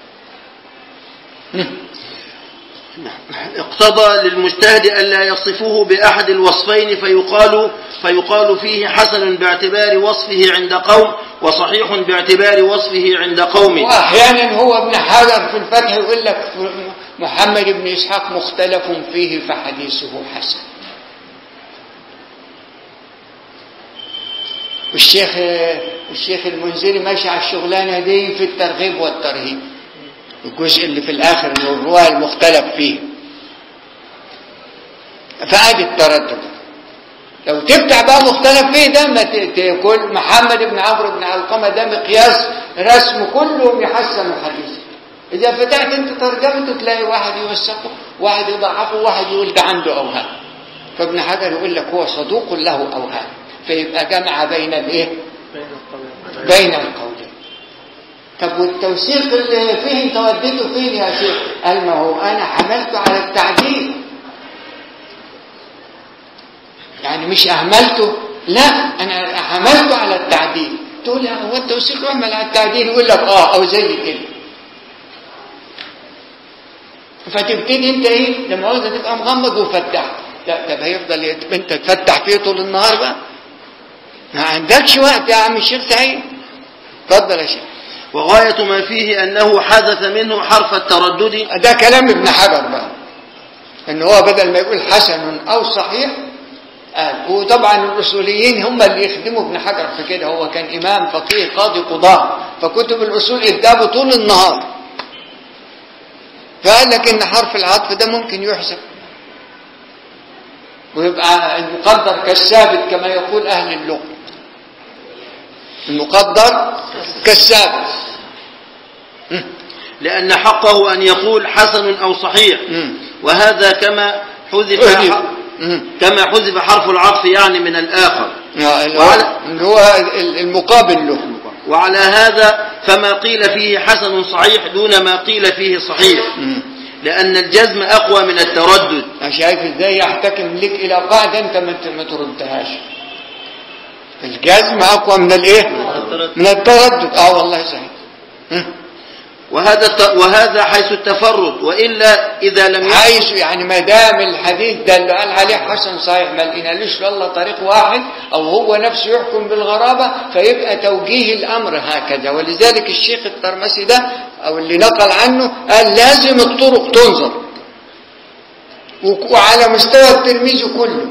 اقتضى للمجتهد ألا يصفه بأحد الوصفين فيقال فيقال فيه حسن باعتبار وصفه عند قوم وصحيح باعتبار وصفه عند قوم واحيانا هو ابن حجر في الفتح يقول لك محمد بن اسحاق مختلف فيه فحديثه حسن والشيخ الشيخ المنذري ماشي على الشغلانه دي في الترغيب والترهيب الجزء اللي في الاخر من الرواه المختلف فيه فادي التردد لو تفتح بقى مختلف فيه ده ما ت- تقول محمد بن عمرو بن علقمه ده مقياس رسم كلهم يحسن حديثه اذا فتحت انت ترجمته تلاقي واحد يوثقه واحد يضعفه واحد يقول ده عنده اوهام فابن حجر يقول لك هو صدوق له اوهام فيبقى جمع بين الايه بين القولين طب والتوثيق اللي فيه انت وديته فين يا شيخ قال ما هو انا حملته على التعديل يعني مش اهملته لا انا حملته على التعديل تقول يا هو التوثيق يعمل على التعديل يقول لك اه او زي كده فتبتدي انت ايه لما عاوزه تبقى مغمض وفتح لا طب هيفضل يت- انت تفتح فيه طول النهار بقى ما عندكش وقت يا عم الشيخ سعيد اتفضل يا شيخ وغاية ما فيه أنه حدث منه حرف التردد ده كلام ابن حجر بقى ان هو بدل ما يقول حسن او صحيح قال وطبعا الاصوليين هم اللي يخدموا ابن حجر في كده هو كان امام فقيه قاضي قضاة فكتب الاصول ادابه طول النهار فقال لك ان حرف العطف ده ممكن يحذف ويبقى المقدر كالثابت كما يقول اهل اللغه المقدر كالثابت لأن حقه أن يقول حسن أو صحيح مم. وهذا كما حذف حذف. ح- مم. كما حذف حرف العطف يعني من الآخر آه، اللي وعلى- هو- اللي هو المقابل له وعلى هذا فما قيل فيه حسن صحيح دون ما قيل فيه صحيح مم. لأن الجزم أقوى من التردد أنا شايف ازاي يحتكم لك الى قاعده انت ما ت- ما تردهاش الجزم اقوى من الايه من التردد اه والله صحيح مم. وهذا الت- وهذا حيث التفرد وإلا إذا لم يحصل عايش يعني ما دام الحديث ده اللي قال عليه حسن صحيح ما لقينالوش والله طريق واحد او هو نفسه يحكم بالغرابه فيبقى توجيه الامر هكذا ولذلك الشيخ الترمسي ده او اللي نقل عنه قال لازم الطرق تنظر وك- وعلى مستوى التلميذ كله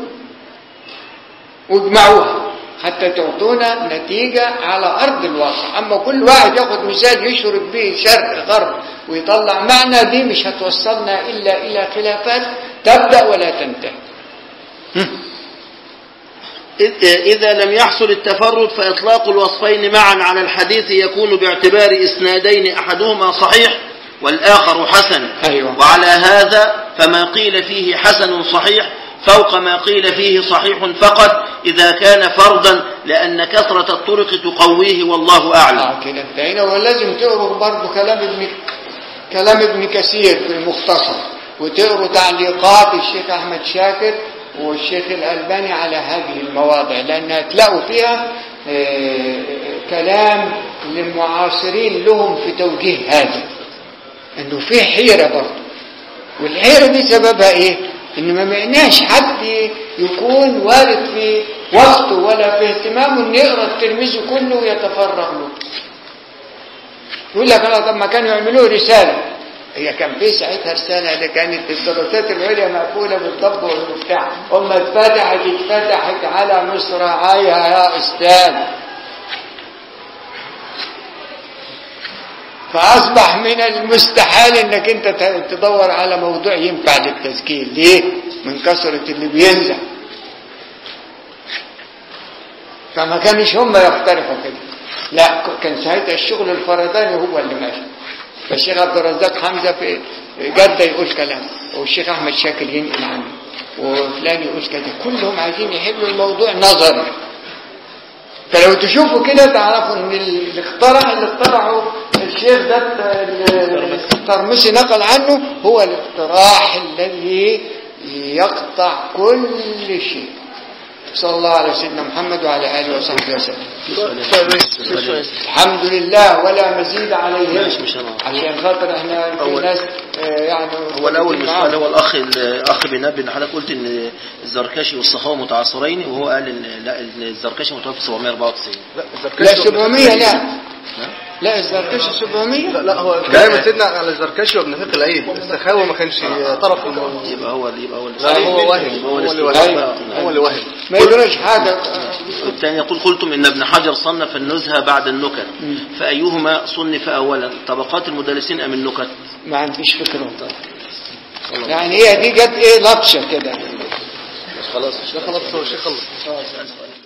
واجمعوها حتى تعطونا نتيجة على أرض الواقع أما كل واحد ياخد مثال يشرب به شرق غرب ويطلع معنى دي مش هتوصلنا إلا إلى خلافات تبدأ ولا تنتهي هم. إذ- إذا لم يحصل التفرد فإطلاق الوصفين معا على الحديث يكون باعتبار إسنادين أحدهما صحيح والآخر حسن أيوة. وعلى هذا فما قيل فيه حسن صحيح فوق ما قيل فيه صحيح فقط إذا كان فردا لأن كثرة الطرق تقويه والله أعلم اه كده انتهينا ولازم تقروا برضه كلام ابن كلام ابن كثير في المختصر وتقروا تعليقات الشيخ احمد شاكر والشيخ الالباني على هذه المواضع لان هتلاقوا فيها آه، كلام للمعاصرين لهم في توجيه هذا انه في حيره برضه والحيره دي سببها ايه؟ ان ما معناش حد يكون وارد في وقته ولا في اهتمامه ان يقرا التلميذ كله ويتفرغ له يقول لك لا طب ما كانوا يعملوه رسالة هي كان في ساعتها رسالة اللي كانت الدراسات العليا مقفولة بالضب والمفتاح أما اتفتحت اتفتحت على مصراعيها يا أستاذ فأصبح من المستحيل إنك أنت ت- تدور على موضوع ينفع للتسجيل ليه؟ من كثرة اللي بينزل فما كانش هم يقترحوا كده لا ك- كان ساعتها الشغل الفرداني هو اللي ماشي فالشيخ عبد الرزاق حمزه في جده يقول كلام والشيخ احمد شاكر ينقل عنه وفلان يقول كده كلهم عايزين يحلوا الموضوع نظري فلو تشوفوا كده تعرفوا ان اللي اخترع اللي اخترعه الشيخ ده ال- الترمسي نقل عنه هو الاقتراح الذي يقطع كل شيء صلى الله على سيدنا محمد وعلى اله وصحبه وسلم الحمد لله ولا مزيد عليه ماشي، مش أنا. عشان خاطر احنا في أول- ناس آه، يعني هو الأول مش معاهم. سؤال هو الأخ الأخ بينبه إن حضرتك قلت إن الزركشي والصخاوي متعاصرين وهو قال إن لا إن الزركشي متوفى 794 لا 700 لا لا الزركشي 700 لا لا هو كلام سيدنا على الزركشي وابن فقه العيد السخاوي ما كانش طرف في الموضوع يبقى هو يبقى هو لا هو واهم يبقى هو اللي الاستثناء. واهم هو اللي واهم ما يدريش حاجة الثاني يقول قلتم إن ابن حجر صنف النزهة بعد النكت فأيهما صنف أولا طبقات المدرسين أم النكت ما عنديش فكرة يعني هي دي جت ايه لطشة كده خلاص خلاص هو الشيخ خلص